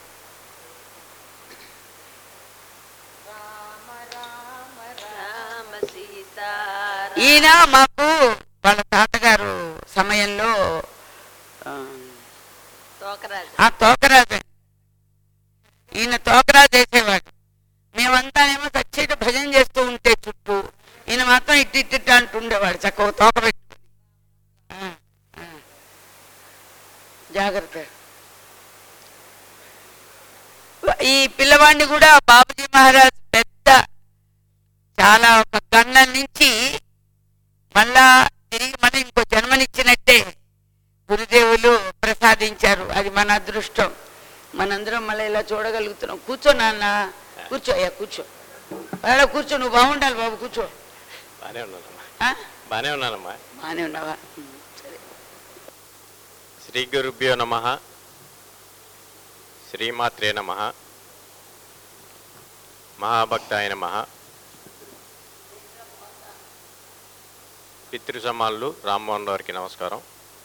రామ సీతారామ ఈయన మాకు వాళ్ళ తాతగారు సమయంలో ఆ, తోకరాజు ఆ తోకరాజు ఈయన తోకరాజు వేసేవాడు మేమంతానేమో సచ్చేట భజన చేస్తూ ఉంటే చుట్టూ ఈయన మాత్రం ఇట్టి ఇట్టి అంటుండేవాడు చక్కగా తోక పెట్టుకుని ఆ, ఆ. జాగ్రత్త ఈ పిల్లవాడిని కూడా బాబుజీ మహారాజ్ పెద్ద చాలా ఒక గండం నుంచి మళ్ళా తిరిగి మన ఇంకో జన్మనిచ్చినట్టే గురుదేవులు ప్రసాదించారు అది మన అదృష్టం మనందరం మళ్ళీ ఇలా చూడగలుగుతున్నాం కూర్చో నాన్న కూర్చో అయ్యా కూర్చో అలా కూర్చో నువ్వు బాగుండాలి బాబు కూర్చో బాగానే ఉన్నానమ్మా ఆ? బాగానే ఉన్నానమ్మా బాగానే ఉన్నావా ఉమ్, సరే శ్రీ గురుభ్యో నమ శ్రీమాత్రే నమ మహాభక్తాయ నమ పితృ సమాళ్ళు రామ్మోహన్ గారికి నమస్కారం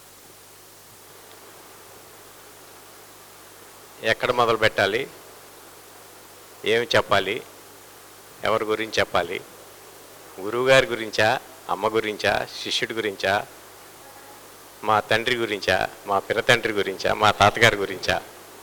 ఎక్కడ మొదలు పెట్టాలి ఏమి చెప్పాలి ఎవరి గురించి చెప్పాలి గురువుగారి గురించా అమ్మ గురించా శిష్యుడి గురించా మా తండ్రి గురించా మా పినతండ్రి గురించా మా తాతగారి గురించా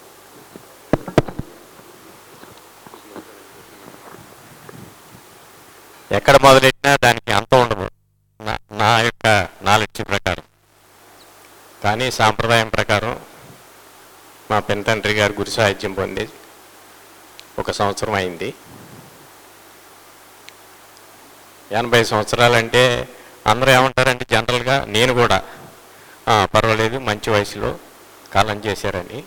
ఎక్కడ మొదలెట్టినా దానికి అంతం ఉండదు నా నా యొక్క నాలెడ్జ్ ప్రకారం కానీ సాంప్రదాయం ప్రకారం మా పినతండ్రి గారు గురు సాహిత్యం పొంది ఒక సంవత్సరం అయింది ఎనభై సంవత్సరాలంటే అందరూ ఏమంటారంటే జనరల్గా నేను కూడా "ఆ, పర్వాలేదు మంచి వయసులో కాలం చేశారని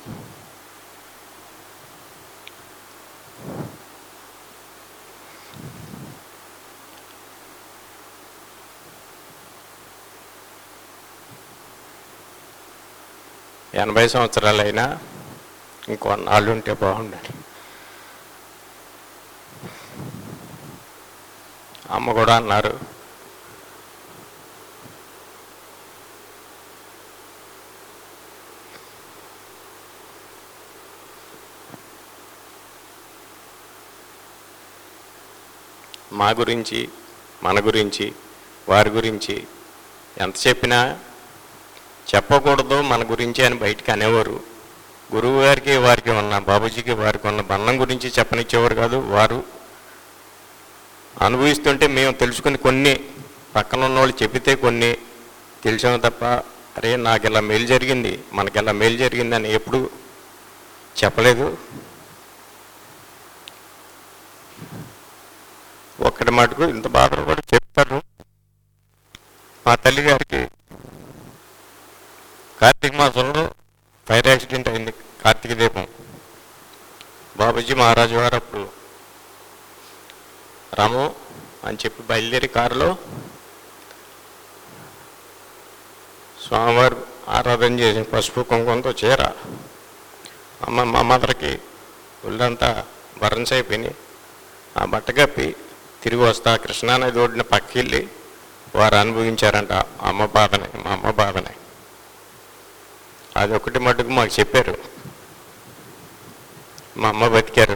ఎనభై సంవత్సరాలైనా ఇంకొన్నాళ్ళు ఉంటే బాగుండని అమ్మ కూడా అన్నారు మా గురించి మన గురించి వారి గురించి ఎంత చెప్పినా చెప్పకూడదు మన గురించి అని బయటికి అనేవారు గురువు గారికి వారికి ఉన్న బాబూజీకి వారికి ఉన్న బంధం గురించి చెప్పనిచ్చేవారు కాదు వారు అనుభవిస్తుంటే మేము తెలుసుకుని కొన్ని పక్కన ఉన్న వాళ్ళు చెబితే కొన్ని తెలిసాము తప్ప అరే నాకు ఇలా మేలు జరిగింది మనకి ఇలా మేలు జరిగిందని ఎప్పుడు చెప్పలేదు ఒక్కటి మటుకు ఇంత బాధలు కూడా చెప్తారు మా తల్లి గారికి కార్తీక మాసంలో ఫైర్ యాక్సిడెంట్ అయింది కార్తీక దీపం బాబూజీ మహారాజు గారు అప్పుడు రాము అని చెప్పి బయలుదేరి కారులో స్వామివారు ఆరాధన చేసి పసుపు కుంకుమతో చీర అమ్మ మా మదర్కి ఒళ్ళంతా బర్న్స్ అయిపోయినాయి ఆ బట్ట కప్పి తిరిగి వస్తా కృష్ణానది ఒడిన పక్కకెళ్ళి వారు అనుభవించారంట అమ్మ బాధని మా అమ్మ బాధని అది ఒకటి మటుకు మాకు చెప్పారు మా అమ్మ బతికారు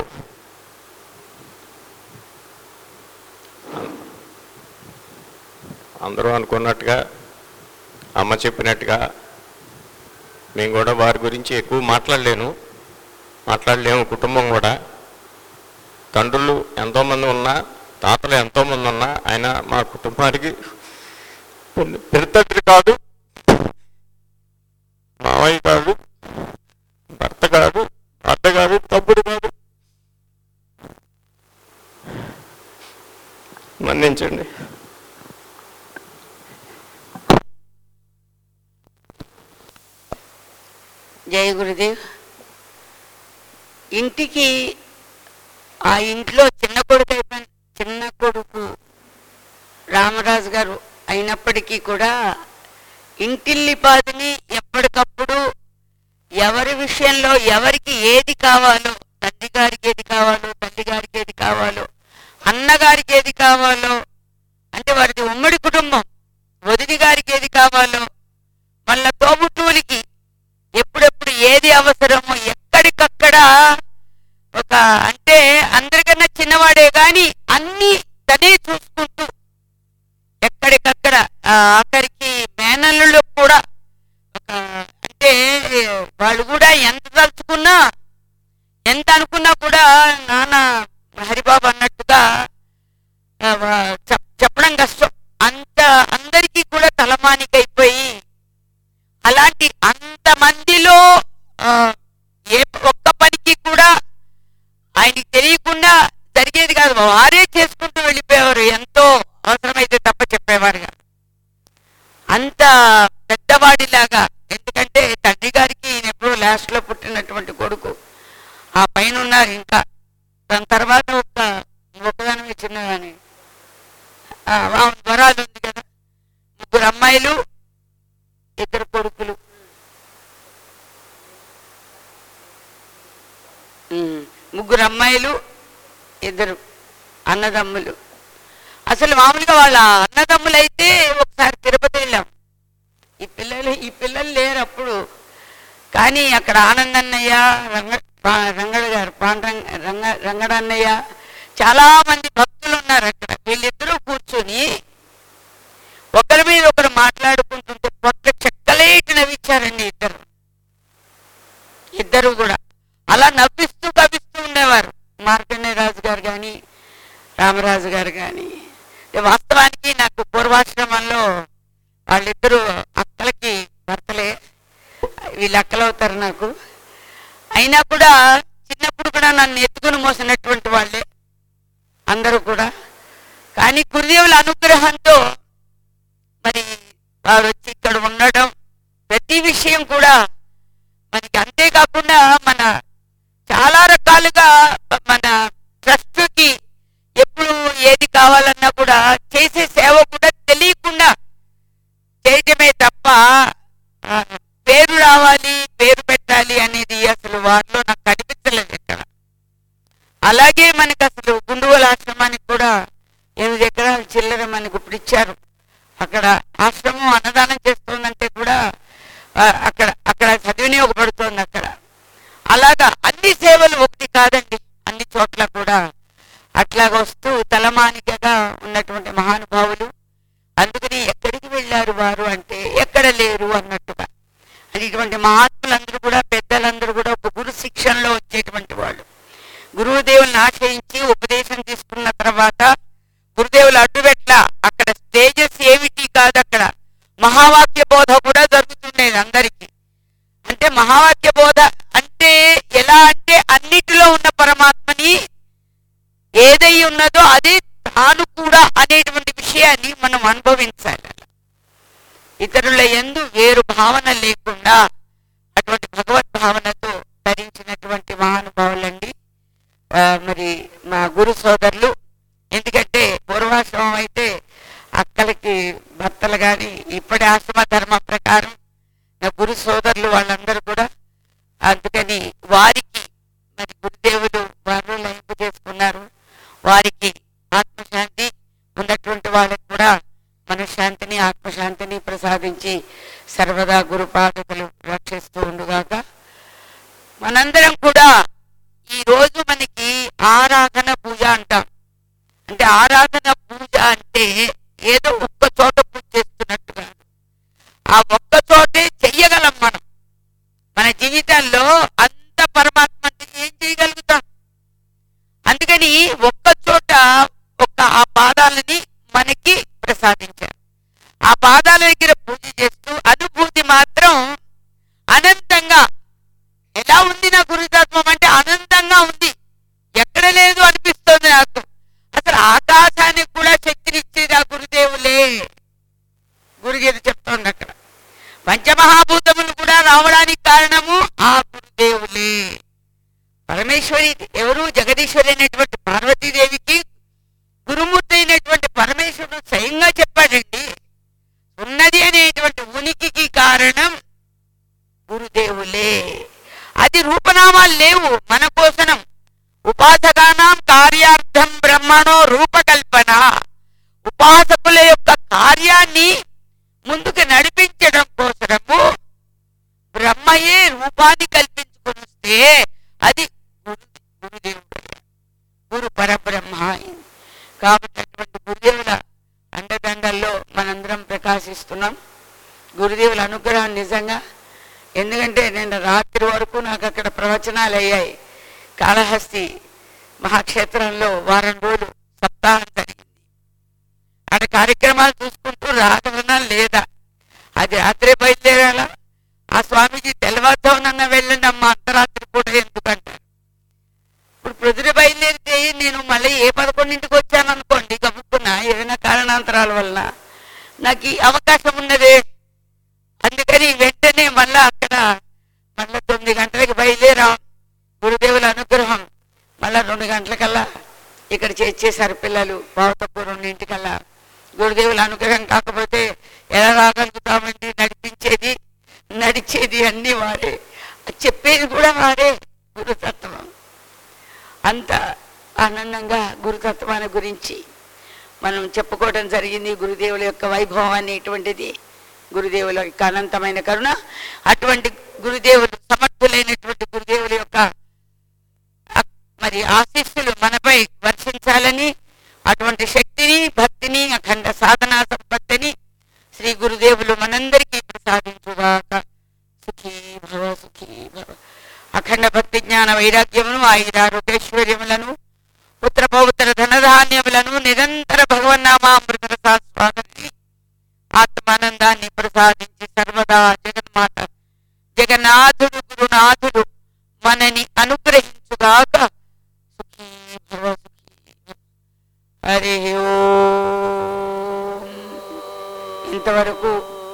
అందరూ అనుకున్నట్టుగా అమ్మ చెప్పినట్టుగా మేము కూడా వారి గురించి ఎక్కువ మాట్లాడలేను మాట్లాడలేము కుటుంబం కూడా తండ్రులు ఎంతోమంది ఉన్నా తాతలు ఎంతోమంది ఉన్నా ఆయన మా కుటుంబానికి పెరుతండ్రి కాదు మావయ్య కాదు భర్త కాదు అత్త కాదు తమ్ముడు కాదు మన్నించండి జయ గురుదేవ్ ఇంటికి ఆ ఇంట్లో చిన్న కొడుకు అయిపోయిన చిన్న కొడుకు రామరాజు గారు అయినప్పటికీ కూడా ఇంటిల్లిపాదిని ఎప్పటికప్పుడు ఎవరి విషయంలో ఎవరికి ఏది కావాలో తండ్రి గారికి ఏది కావాలో తల్లి గారికి ఏది కావాలో అన్నగారికి ఏది కావాలో అంటే వారిది ఉమ్మడి కుటుంబం వదిలి గారికి ఏది కావాలో మళ్ళా తోబుట్టువులకి ఎప్పుడెప్పుడు ఏది అవసరమో ఎక్కడికక్కడ ఒక అంటే అందరికన్నా చిన్నవాడే గాని అన్ని తనే చూసుకుంటూ ఎక్కడికక్కడ ఆ ఆఖరికి మేనల్లులు కూడా ఒక అంటే వాళ్ళు కూడా ఎంత తలుచుకున్నా ఎంత అనుకున్నా కూడా నాన్న హరిబాబు అన్నట్టుగా ఆ, వా- చెప్- చెప్పడం కష్టం అంత అందరికీ కూడా తలమానికైపోయి అలాంటి అంతమందిలో ఆ, ఏ ఒక్క పనికి కూడా ఆయనకి తెలియకుండా జరిగేది కాదు వారే చేసుకుంటూ వెళ్ళిపోయేవారు ఎంతో అవసరమైతే తప్ప చెప్పేవారు కాదు అంత పెద్దవాడిలాగా ఎందుకంటే తండ్రి గారికి ఈయన ఎప్పుడో లాస్ట్ లో పుట్టినటువంటి కొడుకు ఆ పైన ఉన్నారు ఇంకా దాని తర్వాత ఒక ఒకదాని చిన్నదాని ఆ, ఆమె వరాలు ఉంది కదా ముగ్గురు అమ్మాయిలు ఇద్దరు కొడుకులు ఉమ్, ముగ్గురు అమ్మాయిలు ఇద్దరు అన్నదమ్ములు అసలు మామూలుగా వాళ్ళ అన్నదమ్ములు అయితే ఒకసారి తిరుపతి వెళ్ళాం ఈ పిల్లలు ఈ పిల్లలు లేరు అప్పుడు కానీ అక్కడ ఆనందన్నయ్య రంగ పా- రంగడు గారు పాండ్రంగ రంగ రంగడన్నయ్య చాలా మంది భక్తులు ఉన్నారు అక్కడ వీళ్ళిద్దరూ కూర్చొని ఒకరి మీద ఒకరు మాట్లాడుకుంటుంటే పొట్ట చెక్కలేటి నవ్విచ్చారండి ఇద్దరు ఇద్దరు కూడా అలా నవ్విస్తూ కవిస్తూ ఉండేవారు మార్కండేయ రాజు గారు కానీ రామరాజు గారు కానీ వాస్తవానికి నాకు పూర్వాశ్రమంలో వాళ్ళిద్దరూ అక్కలకి భర్తలే వీళ్ళు అక్కలు అవుతారు నాకు అయినా కూడా చిన్నప్పుడు కూడా నన్ను ఎత్తుకుని మోసినటువంటి వాళ్ళే అందరూ కూడా కానీ గురుదేవుల అనుగ్రహంతో మరి వారు వచ్చి ఇక్కడ ఉండడం ప్రతి విషయం కూడా మనకి అంతేకాకుండా మన చాలా రకాలుగా మన ట్రస్ట్కి ఎప్పుడు ఏది కావాలన్నా కూడా చేసే సేవ కూడా తెలియకుండా చేయటమే తప్ప ఆ, పేరు రావాలి పేరు పెట్టాలి అనేది అసలు వారిలో నాకు కనిపించలేదు ఇక్కడ అలాగే మనకి అసలు గుండుగోల ఆశ్రమానికి కూడా ఎనిమిది ఎకరాల చిల్లర మనకు ఇప్పుడు ఇచ్చారు అక్కడ ఆశ్రమం అన్నదానం చేస్తుందంటే కూడా ఆ, అక్కడ అక్కడ సద్వినియోగపడుతోంది అక్కడ అలాగా అన్ని సేవలు ఒకటి కాదండి అన్ని చోట్ల కూడా అట్లాగ వస్తూ తలమానికగా ఉన్నటువంటి మహానుభావులు అందుకని ఎక్కడికి వెళ్ళారు వారు అంటే ఎక్కడ లేరు అన్నట్టుగా అది ఇటువంటి మహాత్ములందరూ కూడా పెద్దలందరూ కూడా ఒక గురు శిక్షణలో వచ్చేటువంటి వాళ్ళు గురువుదేవుల్ని ఆశ్రయించి ఉపదేశం తీసుకున్న తర్వాత గురుదేవులు అడ్డుపెట్ల అక్కడ స్టేజెస్ ఏమిటి కాదు అక్కడ మహావాక్య బోధ కూడా జరుగుతుండేది అందరికీ అంటే మహావాక్య బోధ అంటే ఎలా అంటే అన్నిటిలో ఉన్న పరమాత్మని ఏదై ఉన్నదో అది తాను కూడా అనేటువంటి విషయాన్ని మనం అనుభవించాలి ఇతరుల ఎందు వేరు భావన లేకుండా అటువంటి భగవద్ భావనతో ధరించినటువంటి మహానుభావులండి ఆ, మరి మా గురు సోదరులు ఎందుకంటే పూర్వాశ్రమం అయితే అక్కలకి భర్తలు కానీ ఇప్పటి ఆశ్రమ ధర్మం ప్రకారం నా గురు సోదరులు వాళ్ళందరూ కూడా అందుకని వారికి మరి గురుదేవులు వారు లయింపు చేసుకున్నారు వారికి ఆత్మశాంతి ఉన్నటువంటి వాళ్ళకి కూడా మనశ్శాంతి సర్వదా గురుపాదకులు రక్షిస్తూ ఉండుగాక మనందరం కూడా ఈ రోజు మనకి ఆరాధన పూజ అంటాం అంటే ఆరాధన పూజ అంటే ఏదో ఒక్క చోట పూజ చేస్తున్నట్టు కాదు ఆ ఒక్క చోటే చెయ్యగలం మనం మన జీవితాల్లో అంత పరమాత్మ అంటే ఏం చేయగలుగుతాం అందుకని ఒక్క చోట ఒక్క ఆ పాదాలని మనకి ప్రసాదించారు ఆ పాదాల దగ్గర పూజ చేస్తూ అనుభూతి మాత్రం అనంతంగా ఎలా ఉంది నా గురుతత్వం అంటే అనంతంగా ఉంది ఎక్కడ లేదు అనిపిస్తుంది నాకు అసలు ఆకాశానికి కూడా శక్తినిచ్చేది ఆ గురుదేవులే గురుగీత చెప్తోంది అక్కడ పంచమహాభూతములు కూడా రావడానికి కారణము ఆ గురుదేవులే పరమేశ్వరి ఎవరు జగదీశ్వరి అయినటువంటి పార్వతీదేవికి గురుమూర్తి అయినటువంటి పరమేశ్వరుడు స్వయంగా చెప్పాడండి ఉన్నది అనేటువంటి ఉనికికి కారణం గురుదేవులే అది రూపనామాలు లేవు మన కోసనం ఉపాసకానాం కార్యార్థం బ్రహ్మణో రూపకల్పన ఉపాసకుల యొక్క కార్యాన్ని ముందుకు నడిపించడం కోసము బ్రహ్మయే రూపాన్ని కల్పించుకొని వస్తే అది గురు గురుదేవుడు గురు పరబ్రహ్మ అయింది. కాబట్టి అటువంటి గురుదేవుల అండదండల్లో మనందరం ప్రకాశిస్తున్నాం గురుదేవుల అనుగ్రహం నిజంగా ఎందుకంటే నేను రాత్రి వరకు నాకు అక్కడ ప్రవచనాలు అయ్యాయి కాళహస్తి మహాక్షేత్రంలో వారం రోజులు సప్తాహం జరిగింది అక్కడ కార్యక్రమాలు చూసుకుంటూ రాగలనా లేదా అది రాత్రే బయలుదేరాలా ఆ స్వామీజీ తెల్లవారుజామునన్నా వెళ్ళండి అమ్మ అర్ధరాత్రి కూడా ఎందుకంటారు ఇప్పుడు ప్రొద్దున బయలుదేరితే నేను మళ్ళీ ఏ పదకొండింటికి వచ్చాను అనుకోండి గమ్ముకున్నా ఏదైనా కారణాంతరాల వల్ల నాకు ఈ అవకాశం ఉన్నదే అందుకని వెంటనే మళ్ళా అక్కడ మళ్ళా తొమ్మిది గంటలకు బయలుదేరాం గురుదేవుల అనుగ్రహం మళ్ళా రెండు గంటలకల్లా ఇక్కడ చేసేసారు పిల్లలు పావుతప్పు రెండింటికల్లా గురుదేవుల అనుగ్రహం కాకపోతే ఎలా రాగలుగుతామండి నడిపించేది నడిచేది అన్ని వాడే చెప్పేది కూడా వాడే గురుతత్వం అంత ఆనందంగా గురుతత్వాన్ని గురించి మనం చెప్పుకోవడం జరిగింది గురుదేవుల యొక్క వైభవం అనేటువంటిది గురుదేవుల యొక్క అనంతమైన కరుణ అటువంటి గురుదేవులు సమర్థులైనటువంటి గురుదేవుల యొక్క అ- మరి ఆశీస్సులు మనపై వర్షించాలని అటువంటి శక్తిని భక్తిని అఖండ సాధనా సంపత్తిని శ్రీ గురుదేవులు మనందరికీ ప్రసాదించుగాక సుఖీ భవ సుఖీ భవ అఖండ భక్తి జ్ఞాన వైరాగ్యమును ఆయురారోగ్యైశ్వర్యములను పుత్ర పౌత్ర ధనధాన్యములను నిరంతర భగవన్నామామృత రసాస్వాదని ఆత్మానందాన్ని ప్రసాదించి సర్వదా జగన్మాత జగన్నాథుడు గురునాథుడు మనని అనుగ్రహించుగాక సుఖీ భవ సుఖీ భవ. హరి ఓం ఇంతవరకు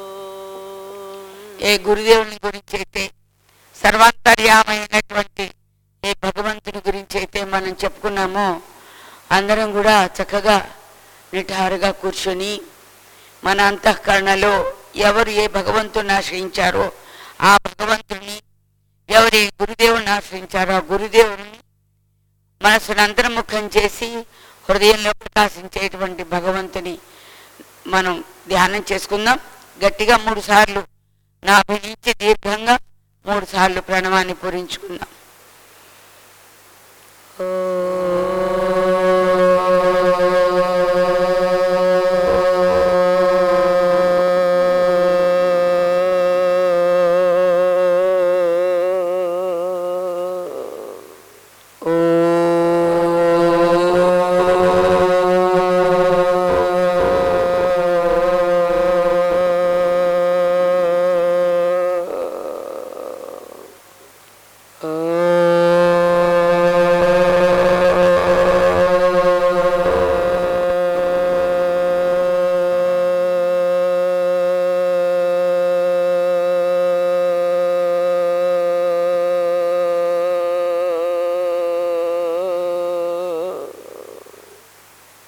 ఏ గురుదేవుని గురించి అయితే సర్వాంతర్యామైనటువంటి ఏ భగవంతుని గురించి అయితే మనం చెప్పుకున్నామో అందరం కూడా చక్కగా నిఠారుగా కూర్చొని మన అంతఃకరణలో ఎవరు ఏ భగవంతుని ఆశ్రయించారో ఆ భగవంతుని ఎవరు ఏ గురుదేవుని ఆశ్రయించారో ఆ గురుదేవుని మనసును అంతర్ముఖం చేసి హృదయంలో ప్రకాశించేటువంటి భగవంతుని మనం ధ్యానం చేసుకుందాం గట్టిగా మూడు సార్లు నాభి నుంచి దీర్ఘంగా మూడు సార్లు ప్రణవాన్ని పూరించుకుందాం ఓ